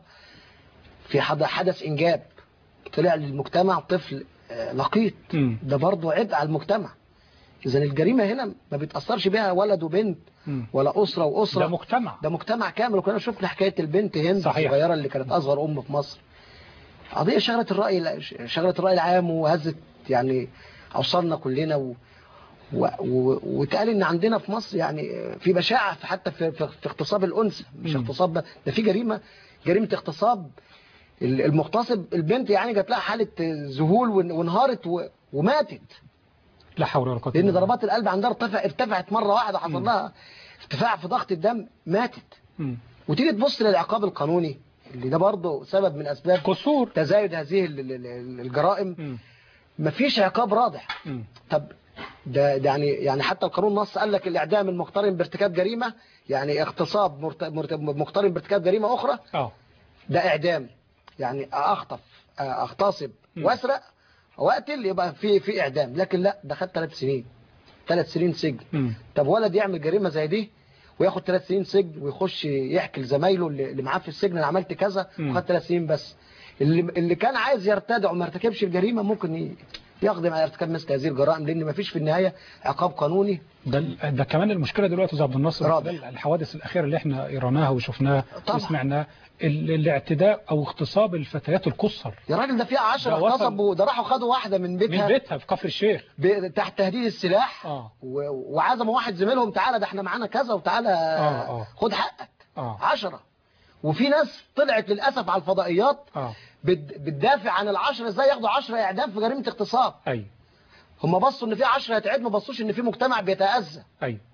في حد- حدث انجاب طلع للمجتمع طفل آه، لقيط مم. ده برضه عبء على المجتمع اذا الجريمه هنا ما بيتاثرش بيها ولد وبنت مم. ولا اسره واسره ده مجتمع ده مجتمع كامل وكنا شفنا حكايه البنت هند صحيح. الصغيره اللي كانت اصغر ام في مصر قضيه شغلت الراي شغلت الراي العام وهزت يعني اوصلنا كلنا و... و... و... واتقال ان عندنا في مصر يعني في بشاعه في حتى في, في, في اغتصاب الانثى مش مم. اغتصاب ب- ده في جريمه جريمه اغتصاب ال- المغتصب البنت يعني جات لها حاله ذهول وان- وانهارت و... وماتت لا حول ولا قوه لان إلا بالله. ضربات القلب عندها ارتفع ارتفعت مره واحده حصل لها ارتفاع في ضغط الدم ماتت مم. وتيجي تبص للعقاب القانوني اللي ده برضه سبب من اسباب قصور تزايد هذه ال- ال- ال- الجرائم مم. مفيش عقاب رادع مم. طب ده ده يعني يعني حتى القانون نص قال لك الاعدام المقترن بارتكاب جريمه يعني اغتصاب مرت- مرت- مقترن بارتكاب جريمه اخرى اه ده اعدام يعني اخطف اغتصب مم. واسرق واقتل يبقى في في اعدام لكن لا ده خد ثلاث سنين ثلاث سنين سجن مم. طب ولد يعمل جريمه زي دي وياخد ثلاث سنين سجن ويخش يحكي لزمايله اللي اللي معاه في السجن انا عملت كذا مم. وخد ثلاث سنين بس اللي اللي كان عايز يرتدع وما ارتكبش الجريمه ممكن ي- يقدم على ارتكاب مثل هذه الجرائم لان ما فيش في النهايه عقاب قانوني ده ال- ده كمان المشكله دلوقتي يا أستاذ عبد الناصر رابع. ده الحوادث الاخيره اللي احنا قريناها وشفناها طبعا. وسمعناها ال- الاعتداء او اغتصاب الفتيات القصر يا راجل ده في 10 ده وصل- اغتصبوا ده راحوا خدوا واحده من من بيتها بيتها في كفر الشيخ ب- تحت تهديد السلاح اه و- وعزموا واحد زميلهم تعالى ده احنا معانا كذا وتعالى آه، آه. خد حقك اه عشرة وفي ناس طلعت للأسف على الفضائيات اه بت- بتدافع عن العشرة ازاي ياخدوا عشرة اعدام في جريمة اغتصاب ايوه هم بصوا ان في عشرة هيتعد ما بصوش ان في مجتمع بيتأذى ايوه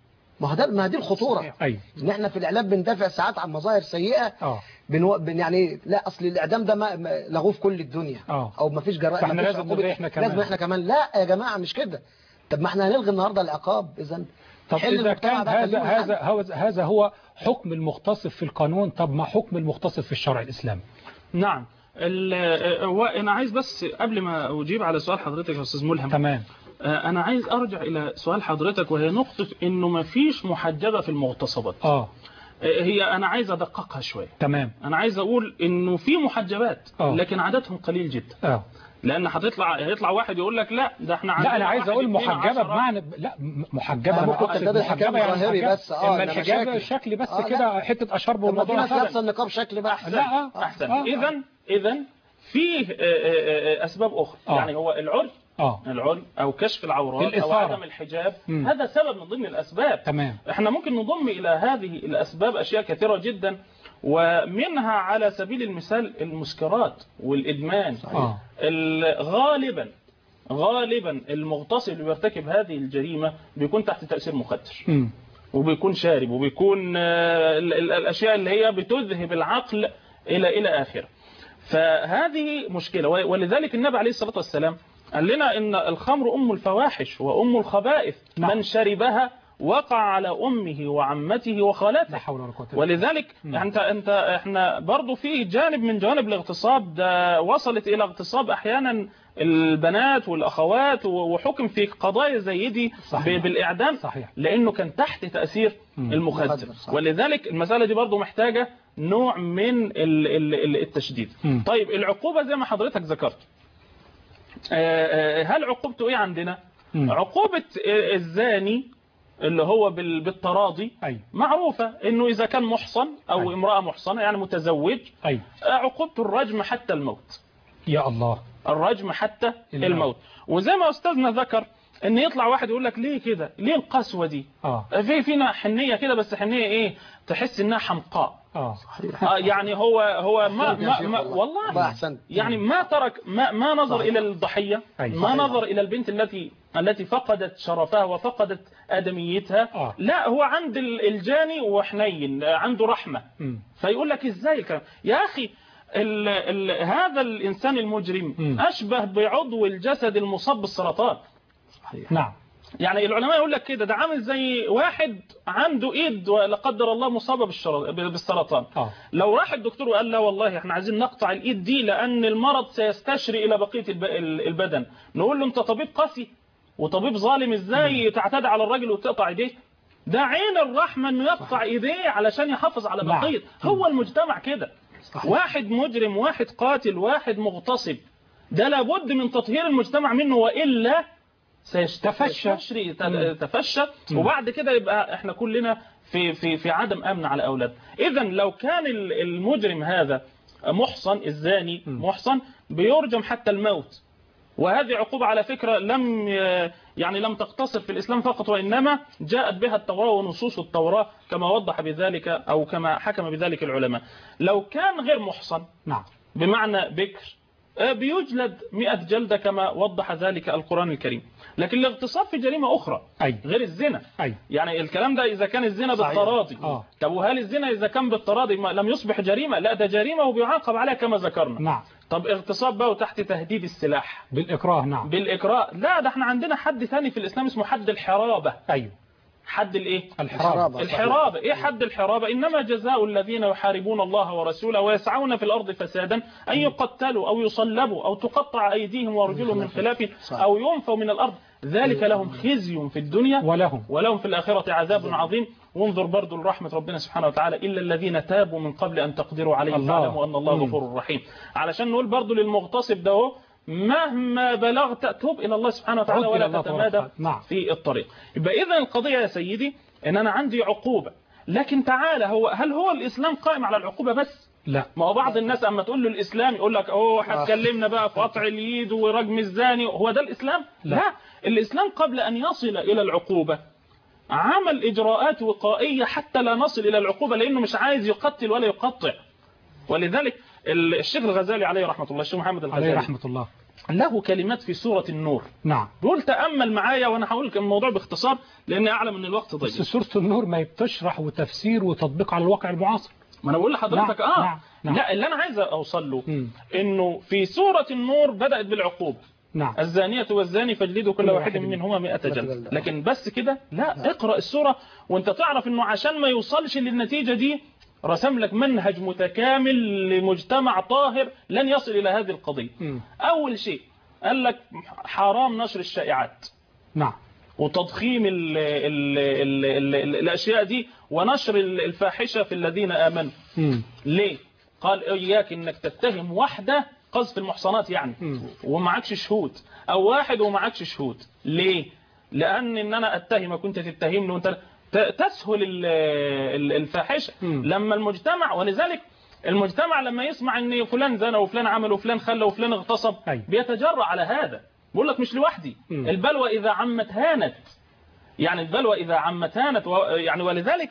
ما هو ده ما دي الخطوره ايوه ان احنا في الاعلام بندافع ساعات عن مظاهر سيئه اه بنو... بن يعني لا اصل الاعدام ده ما... ما لغوه في كل الدنيا اه او ما فيش جرائم فاحنا ما فيش لازم عقوبة. نلغي احنا كمان. لازم احنا كمان لا يا جماعه مش كده طب ما احنا هنلغي النهارده العقاب اذا طب حل إذا المجتمع كان ده هذا خلينا هذا هذا هذا هو حكم المغتصب في القانون طب ما حكم المغتصب في الشرع الإسلامي نعم ال- هو انا عايز بس قبل ما اجيب على سؤال حضرتك يا استاذ ملهم تمام آه، انا عايز ارجع الى سؤال حضرتك وهي نقطه انه ما فيش محجبه في المغتصبات اه آه، هي انا عايز ادققها شويه تمام انا عايز اقول انه في محجبات آه. لكن عددهم قليل جدا اه لان هتطلع هيطلع واحد يقول لك لا ده احنا عندنا لا انا عايز واحد اقول اتنين محجبه عشرة. بمعنى لا م- محجبه آه، أنا ممكن أقصد تزداد الحجاب محجبة يعني ظاهري محجبة. بس، آه، اما إنما الحجاب شكل. شكلي بس آه، كده حته اشرب طب ما في والموضوع ناس لابسه خلص النقاب شكل بقى احسن لا آه، احسن آه، اذا اذا فيه آه، آه، آه، اسباب اخرى آه. يعني هو العري اه العري او كشف العورات او الإثارة. عدم الحجاب مم. هذا سبب من ضمن الاسباب تمام احنا ممكن نضم الى هذه الاسباب اشياء كثيره جدا ومنها على سبيل المثال المسكرات والادمان اه ال- غالبا غالبا المغتصب اللي بيرتكب هذه الجريمه بيكون تحت تاثير مخدر مم. وبيكون شارب وبيكون آه، ال- ال- الاشياء اللي هي بتذهب العقل الى الى اخره فهذه مشكله ول- ولذلك النبي عليه الصلاه والسلام قال لنا ان الخمر ام الفواحش وام الخبائث نعم. من شربها وقع على امه وعمته لا وخالته حول ولا قوه إلا بالله. ولذلك انت انت احنا برضو في جانب من جوانب الاغتصاب ده وصلت الى اغتصاب احيانا البنات والاخوات وحكم في قضايا زي دي صحيح. ب- بالاعدام صحيح. لانه كان تحت تاثير مم. المخدر مخدر، صح. ولذلك المساله دي برضو محتاجه نوع من ال- ال- ال- التشديد مم. طيب العقوبه زي ما حضرتك ذكرت آه، آه، هل عقوبته ايه عندنا مم. عقوبه آه، الزاني اللي هو بال- بالتراضي ايوه معروفة انه اذا كان محصن او أيوة. امرأة محصنة يعني متزوج ايوه آه، عقوبته الرجم حتى الموت يا الله الرجم حتى الموت. الموت وزي ما استاذنا ذكر ان يطلع واحد يقول لك ليه كده ليه القسوة دي اه في فينا حنية كده بس حنية ايه تحس انها حمقاء اه آه يعني هو هو ما, أحسنت يا ما, شيخ ما والله. والله والله أحسنت. يعني ما ترك ما, ما نظر صحيح. الى الضحيه أي. ما صحيح. نظر الى البنت التي التي فقدت شرفها وفقدت ادميتها آه. لا هو عند ال- الجاني وحنين آه، عنده رحمه مم. فيقول لك ازاي الكلام يا اخي ال ال هذا الانسان المجرم مم. اشبه بعضو الجسد المصاب بالسرطان نعم يعني العلماء يقول لك كده ده عامل زي واحد عنده ايد ولا قدر الله مصابه بالشر- بالسرطان اه لو راح الدكتور وقال لا والله احنا عايزين نقطع الايد دي لان المرض سيستشري الى بقيه الب- ال- البدن نقول له انت طبيب قاسي وطبيب ظالم ازاي تعتدي على الراجل وتقطع ايديه ده عين الرحمه انه يقطع ايديه علشان يحافظ على نعم. بقيه هو المجتمع كده صحيح. واحد مجرم واحد قاتل واحد مغتصب ده لابد من تطهير المجتمع منه والا تفشى. سيستشري مم. تفشى مم. وبعد كده يبقى احنا كلنا في في في عدم امن على اولاد اذا لو كان ال- المجرم هذا محصن الزاني مم. محصن بيرجم حتى الموت وهذه عقوبة على فكرة لم ي- يعني لم تقتصر في الإسلام فقط وإنما جاءت بها التوراة ونصوص التوراة كما وضح بذلك أو كما حكم بذلك العلماء لو كان غير محصن نعم بمعنى بكر آه، بيجلد مئة جلدة كما وضح ذلك القرآن الكريم لكن الاغتصاب في جريمة أخرى اي غير الزنا اي يعني الكلام ده إذا كان الزنا صحيح. بالتراضي اه طب وهل الزنا إذا كان بالتراضي ما لم يصبح جريمة لا ده جريمة وبيعاقب عليها كما ذكرنا نعم طب اغتصاب بقى وتحت تهديد السلاح بالاكراه نعم بالإكراه لا ده احنا عندنا حد ثاني في الإسلام اسمه حد الحرابة ايوه حد الإيه الحرام صحيح. الحرابة ايه حد الحرابة انما جزاء الذين يحاربون الله ورسوله ويسعون في الارض فسادا ان يقتلوا او يصلبوا او تقطع ايديهم وارجلهم من خلاف صح. او ينفوا من الارض ذلك لهم خزي في الدنيا ولهم ولهم في الآخرة عذاب عظيم وانظر برضو لرحمة ربنا سبحانه وتعالى إلا الذين تابوا من قبل أن تقدروا عليهم الله. فاعلموا أن الله مم. غفور رحيم علشان نقول برضو للمغتصب ده هو مهما بلغت توب إلى الله سبحانه وتعالى عد إلى ولا الله تتمادى تبارك وتعالى. نعم. في الطريق يبقى إذا القضية يا سيدي إن أنا عندي عقوبة لكن تعالى هو هل هو الإسلام قائم على العقوبة بس لا ما هو بعض الناس اما تقول له الاسلام يقول لك اوه هتكلمنا بقى في قطع اليد ورجم الزاني هو ده الاسلام لا. لا الاسلام قبل ان يصل الى العقوبه عمل اجراءات وقائيه حتى لا نصل الى العقوبه لانه مش عايز يقتل ولا يقطع ولذلك ال- الشيخ الغزالي عليه رحمه الله الشيخ محمد الغزالي عليه رحمة الله له كلمات في سورة النور نعم بقول تأمل معايا وأنا هقول لك الموضوع باختصار لأني أعلم أن الوقت ضيق بس سورة النور ما هي بتشرح وتفسير وتطبيق على الواقع المعاصر ما أنا بقول لحضرتك نعم، آه نعم، نعم. لا اللي أنا عايز أوصل له إنه في سورة النور بدأت بالعقوبة نعم الزانية والزاني فاجلدوا كل كل واحد واحد منهما مئة مئة جلد جلدة. لكن بس كده لا اقرأ السورة وانت تعرف انه عشان ما يوصلش للنتيجة دي رسم لك منهج متكامل لمجتمع طاهر لن يصل إلى هذه القضية أول شيء قال لك حرام نشر الشائعات نعم وتضخيم ال ال ال ال ال الأشياء دي ونشر الفاحشة في الذين آمنوا ليه؟ قال إياك إنك تتهم واحدة قذف المحصنات يعني ومعكش شهود أو واحد ومعكش شهود ليه؟ لأن إن أنا أتهمك وأنت تتهمني وأنت ت- تسهل ال- ال- الفاحشة لما المجتمع ولذلك المجتمع لما يسمع ان فلان زنى وفلان عمل وفلان خلى وفلان اغتصب بيتجرأ على هذا بقول لك مش لوحدي البلوى إذا عمت هانت يعني البلوى إذا عمت هانت و- يعني ولذلك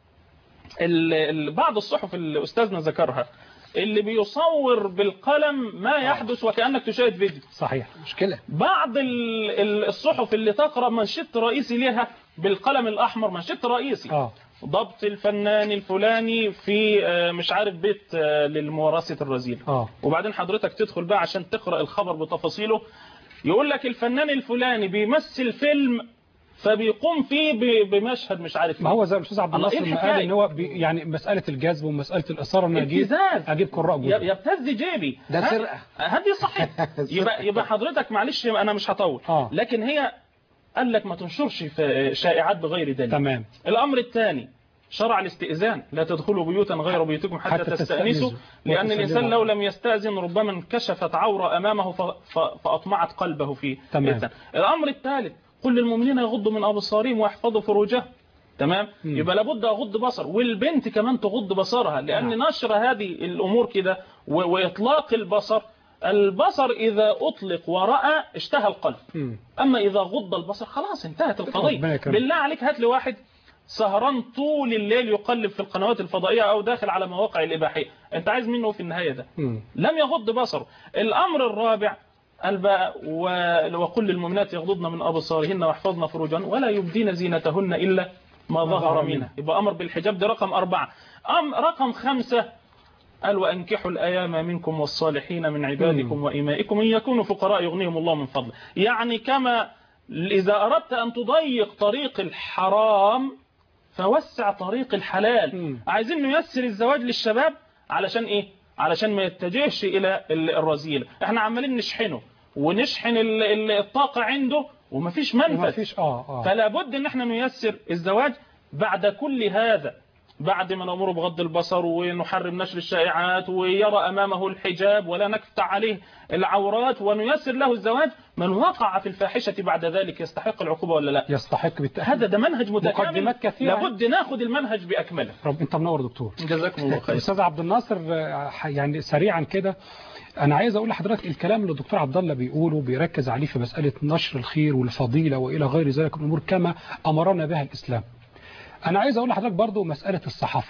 ال- ال- بعض الصحف اللي أستاذنا ذكرها اللي بيصور بالقلم ما يحدث وكأنك تشاهد فيديو صحيح مشكلة بعض ال- ال- الصحف اللي تقرأ منشط رئيسي لها بالقلم الأحمر منشط رئيسي آه. ضبط الفنان الفلاني في آه، مش عارف بيت آه، للممارسة الرذيلة اه وبعدين حضرتك تدخل بقى عشان تقرأ الخبر بتفاصيله يقول لك الفنان الفلاني بيمثل فيلم فبيقوم فيه ب- بمشهد مش عارف ما هو زي الاستاذ عبد الله، الناصر إيه ما قال الحكاية؟ ان هو بي يعني مساله الجذب ومساله الاثاره ان اجيب ابتزاز اجيب قراء يا- جدد يبتز جيبي ده ه- سرقة. هذه صحيح يبقى يبقى حضرتك معلش انا مش هطول آه. لكن هي قال لك ما تنشرش في شائعات بغير دليل تمام الامر الثاني شرع الاستئذان لا تدخلوا بيوتا غير بيوتكم حتى, حتى تستأنسوا تستأنسوا لأن وتسلموا الإنسان لو لم يستأذن ربما انكشفت عورة أمامه ف- ف- فأطمعت قلبه في تمام. إذن. الأمر الثالث قل للمؤمنين يغضوا من أبصارهم ويحفظوا فروجهم تمام يبقى لابد اغض بصر والبنت كمان تغض بصرها لان نشر هذه الامور كده و- واطلاق البصر البصر اذا اطلق وراى اشتهى القلب اما اذا غض البصر خلاص انتهت ربنا القضيه يكرمك. بالله عليك هات لي واحد سهران طول الليل يقلب في القنوات الفضائيه او داخل على مواقع الاباحيه انت عايز منه في النهايه ده مم. لم يغض بصره الأمر الرابع الباء و- وقل للمؤمنات يغضضن من أبصارهن واحفظن فروجهن ولا يبدين زينتهن إلا ما ظهر منها يبقى أمر بالحجاب ده رقم أربعة أم رقم خمسة قال وأنكحوا الأيام منكم والصالحين من عبادكم وإمائكم إن يكونوا فقراء يغنيهم الله من فضله يعني كما إذا أردت أن تضيق طريق الحرام فوسع طريق الحلال عايزين نيسر الزواج للشباب علشان ايه علشان ما يتجهش الى ال- الرذيله احنا عمالين نشحنه ونشحن ال- ال- الطاقه عنده ومفيش منفذ ومفيش اه اه فلا بد ان احنا نيسر الزواج بعد كل هذا بعد ما نأمره بغض البصر ونحرم نشر الشائعات ويرى أمامه الحجاب ولا نكفت عليه العورات ونيسر له الزواج من وقع في الفاحشة بعد ذلك يستحق العقوبة ولا لا يستحق بالتأكيد هذا ده منهج متكامل مقدمات كثيرة. لابد ناخد المنهج بأكمله رب انت منور دكتور جزاكم الله خير استاذ عبد الناصر آه، ح- يعني سريعا كده انا عايز اقول لحضرتك الكلام اللي الدكتور عبد الله بيقوله بيركز عليه في مساله نشر الخير والفضيله والى غير ذلك من الامور كما امرنا بها الاسلام انا عايز اقول لحضرتك برضو مساله الصحافه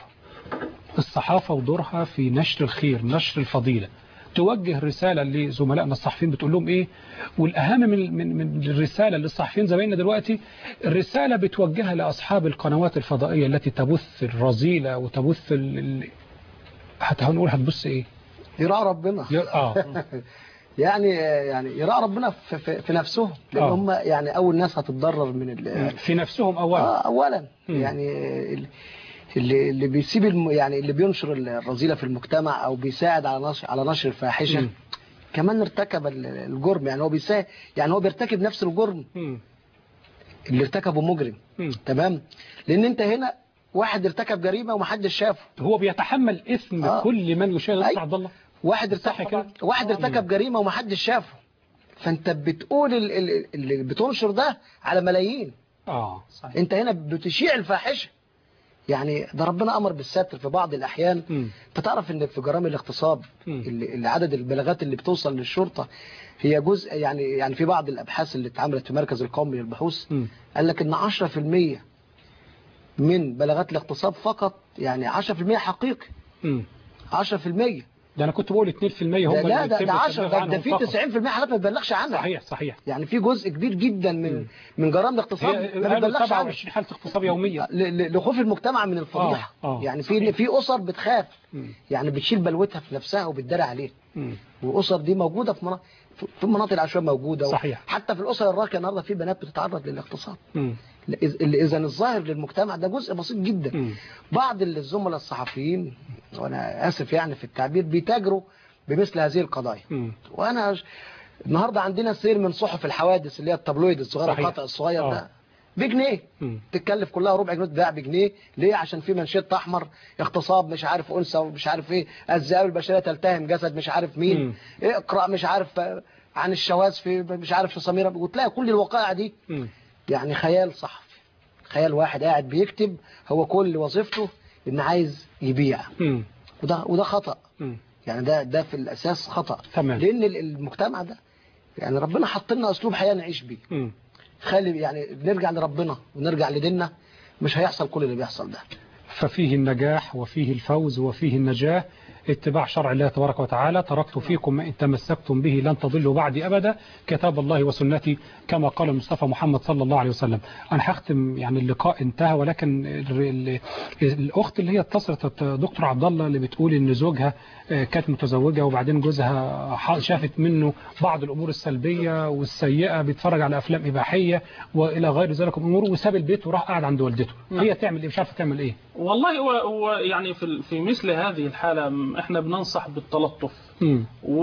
الصحافه ودورها في نشر الخير نشر الفضيله توجه رساله لزملائنا الصحفيين بتقول لهم ايه والاهم من من من الرساله للصحفيين زمايلنا دلوقتي الرساله بتوجهها لاصحاب القنوات الفضائيه التي تبث الرذيله وتبث ال... ال... حتى هنقول هتبص ايه يراعي ربنا اه يعني يعني يراعي ربنا في, في, في نفسهم لان آه. هم يعني اول ناس هتتضرر من ال- في نفسهم اولا آه اولا مم. يعني ال- اللي اللي بيسيب الم يعني اللي بينشر الرذيله في المجتمع او بيساعد على نشر على نشر الفاحشه مم. كمان ارتكب ال- الجرم يعني هو بيساعد يعني هو بيرتكب نفس الجرم مم. اللي ارتكبه مجرم مم. تمام لان انت هنا واحد ارتكب جريمه ومحدش شافه هو بيتحمل اثم آه. كل من يشاهد أي. دكتور عبد الله واحد صح ارتكب كده؟ واحد آه. ارتكب جريمه ومحدش شافه فانت بتقول ال- ال- اللي بتنشر ده على ملايين اه صحيح انت هنا بتشيع الفاحشه يعني ده ربنا امر بالستر في بعض الاحيان مم. انت تعرف ان في جرائم الاغتصاب مم. اللي اللي عدد البلاغات اللي بتوصل للشرطه هي جزء يعني يعني في بعض الابحاث اللي اتعملت في مركز القومي للبحوث مم. قال لك ان 10% من بلاغات الاغتصاب فقط يعني 10% حقيقي مم. 10% ده انا كنت بقول 2% هم ده لا اللي ده يتم ده 10 التبليغ ده, ده عنهم في فقط. 90% حالات ما بتبلغش عنها صحيح صحيح يعني في جزء كبير جدا من من جرائم الاغتصاب هي ما قالوا بتبلغش عنها 27 حاله اغتصاب يوميا ل- ل- لخوف المجتمع من الفضيحه آه، آه. يعني في في اسر بتخاف يعني بتشيل بلوتها في نفسها وبتداري عليها والاسر دي موجوده في مناطق في المناطق العشوائيه موجوده صحيح. حتى في الاسر الراقيه النهارده في بنات بتتعرض للاغتصاب مم. اذا الظاهر للمجتمع ده جزء بسيط جدا بعض الزملاء الصحفيين وانا اسف يعني في التعبير بيتاجروا بمثل هذه القضايا مم. وانا ش- النهارده عندنا سير من صحف الحوادث اللي هي التابلويد الصغيره صحيح. القطع الصغير آه. ده بجنيه مم. تتكلف كلها ربع جنيه تتباع بجنيه ليه عشان في منشط احمر اغتصاب مش عارف انثى ومش عارف ايه الذئاب البشريه تلتهم جسد مش عارف مين مم. اقرا مش عارف آه، عن الشواذ في مش عارف في سميره وتلاقي كل الوقائع دي مم. يعني خيال صحفي خيال واحد قاعد بيكتب هو كل وظيفته ان عايز يبيع مم. وده وده خطأ مم. يعني ده ده في الاساس خطأ تمام. لان ال- المجتمع ده يعني ربنا حط لنا اسلوب حياه نعيش بيه مم. خلي يعني نرجع لربنا ونرجع لديننا مش هيحصل كل اللي بيحصل ده ففيه النجاح وفيه الفوز وفيه النجاة اتباع شرع الله تبارك وتعالى تركت فيكم ما إن تمسكتم به لن تضلوا بعدي أبدا كتاب الله وسنتي كما قال المصطفى محمد صلى الله عليه وسلم أنا هختم يعني اللقاء انتهى ولكن ال- ال- الأخت اللي هي اتصلت دكتور عبد الله اللي بتقول إن زوجها آه، كانت متزوجة وبعدين جوزها ح- شافت منه بعض الأمور السلبية والسيئة بيتفرج على أفلام إباحية وإلى غير ذلك من الأمور وساب البيت وراح قاعد عند والدته نعم. هي تعمل إيه مش عارفة تعمل إيه والله هو هو يعني في ال- في مثل هذه الحالة م- احنا بننصح بالتلطف مم.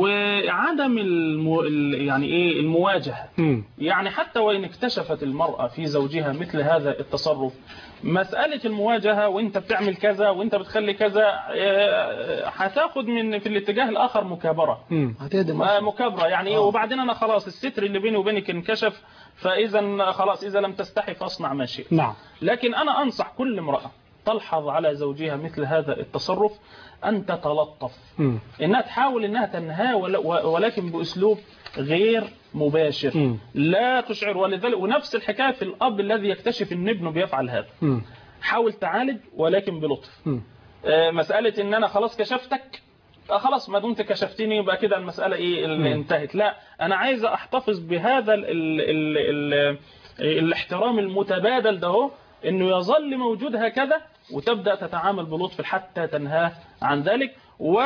وعدم المو ال- يعني ايه المواجهة مم. يعني حتى وإن اكتشفت المرأة في زوجها مثل هذا التصرف مسألة المواجهة وانت بتعمل كذا وانت بتخلي كذا آه، هتاخد من في الاتجاه الآخر مكابرة مم. هتهدم آه، مكابرة يعني ايه وبعدين انا خلاص الستر اللي بيني وبينك انكشف فاذا خلاص اذا لم تستحي فاصنع ما شئت نعم لكن انا انصح كل امرأة تلحظ على زوجها مثل هذا التصرف ان تتلطف مم. انها تحاول انها تنهاه ول- ولكن باسلوب غير مباشر مم. لا تشعر ولذلك ونفس الحكايه في الاب الذي يكتشف ان ابنه بيفعل هذا مم. حاول تعالج ولكن بلطف مم. آه، مسألة ان انا خلاص كشفتك آه، خلاص ما دمت كشفتني يبقى كده المسألة ايه اللي مم. انتهت لا انا عايز احتفظ بهذا ال ال ال ال الاحترام المتبادل ده هو انه يظل موجود هكذا وتبدأ تتعامل بلطف حتى تنهاه عن ذلك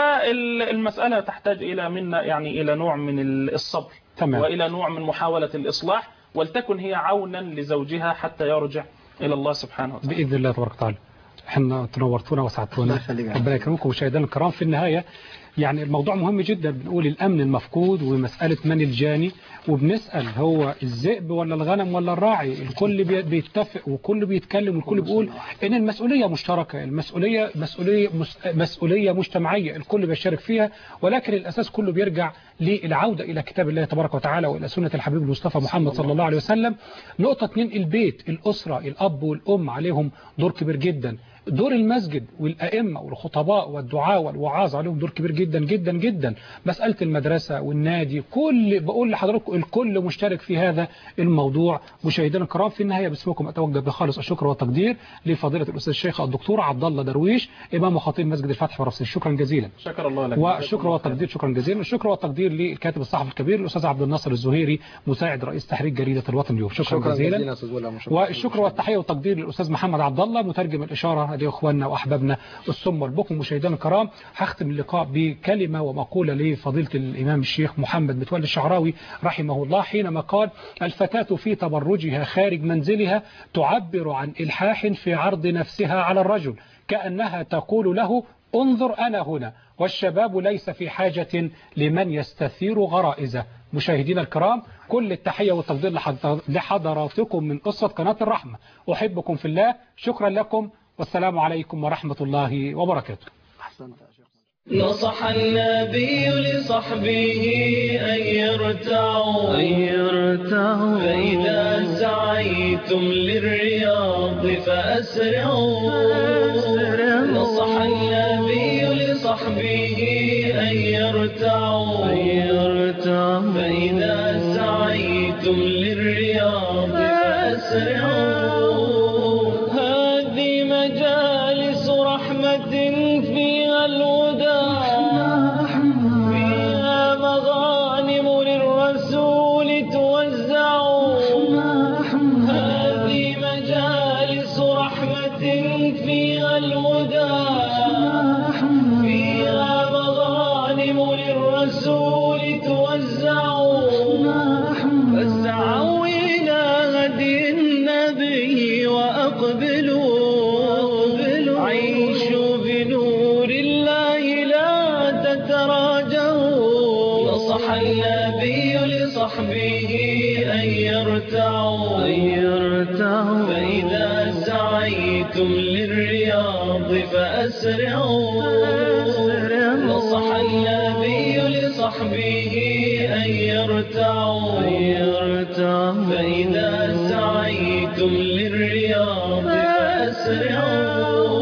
والمسألة تحتاج الى منا يعني الى نوع من الصبر تمام. والى نوع من محاولة الاصلاح ولتكن هي عونا لزوجها حتى يرجع الى الله سبحانه وتعالى بإذن الله تبارك وتعالى احنا تنورتونا وسعدتونا الله يخليك يا ربنا يكرمكم مشاهدينا الكرام في النهاية يعني الموضوع مهم جدا بنقول الأمن المفقود ومسألة من الجاني وبنسأل هو الذئب ولا الغنم ولا الراعي الكل بي- بيتفق وكل بيتكلم والكل بيقول إن المسؤولية مشتركة المسؤولية مسؤولية مس- مسؤولية مجتمعية الكل بيشارك فيها ولكن الأساس كله بيرجع للعودة إلى كتاب الله تبارك وتعالى وإلى سنة الحبيب المصطفى محمد صلى الله عليه وسلم نقطة اتنين البيت الأسرة الأب والأم عليهم دور كبير جدا دور المسجد والأئمة والخطباء والدعاء والوعاظ عليهم دور كبير جدا جدا جدا مسألة المدرسة والنادي كل بقول لحضراتكم الكل مشترك في هذا الموضوع مشاهدينا الكرام في النهاية باسمكم أتوجه بخالص الشكر والتقدير لفضيلة الأستاذ الشيخ الدكتور عبد الله درويش إمام وخطيب مسجد الفتح ورفسي شكرا جزيلا شكر الله لك والشكر والتقدير شكرا جزيلا الشكر والتقدير للكاتب الصحفي الكبير الأستاذ عبد الناصر الزهيري مساعد رئيس تحرير جريدة الوطن اليوم شكرا, شكرا جزيلا جزيلا يا استاذ ولا والشكر والتحية والتقدير للأستاذ محمد عبد الله مترجم الإشارة لإخواننا وأحبابنا الصم والبكم مشاهدينا الكرام هختم اللقاء بكلمة ومقولة لفضيلة الإمام الشيخ محمد متولي الشعراوي رحمه الله حينما قال الفتاة في تبرجها خارج منزلها تعبر عن إلحاح في عرض نفسها على الرجل كأنها تقول له انظر أنا هنا والشباب ليس في حاجة لمن يستثير غرائزه مشاهدينا الكرام كل التحية والتقدير لحض- لحضراتكم من قصة قناة الرحمة أحبكم في الله شكرا لكم والسلام عليكم ورحمة الله وبركاته نصح النبي لصحبه أن يرتعوا أن يرتعوا فإذا سعيتم للرياض فأسرعوا نصح النبي لصحبه أن يرتعوا أن يرتعوا فإذا سعيتم للرياض فأسرعوا هذه مجالس رحمة فيها الهدى أن يرتعوا فإذا سعيتم للرياض فأسرعوا نصح النبي لصحبه أن يرتعوا فإذا سعيتم للرياض فأسرعوا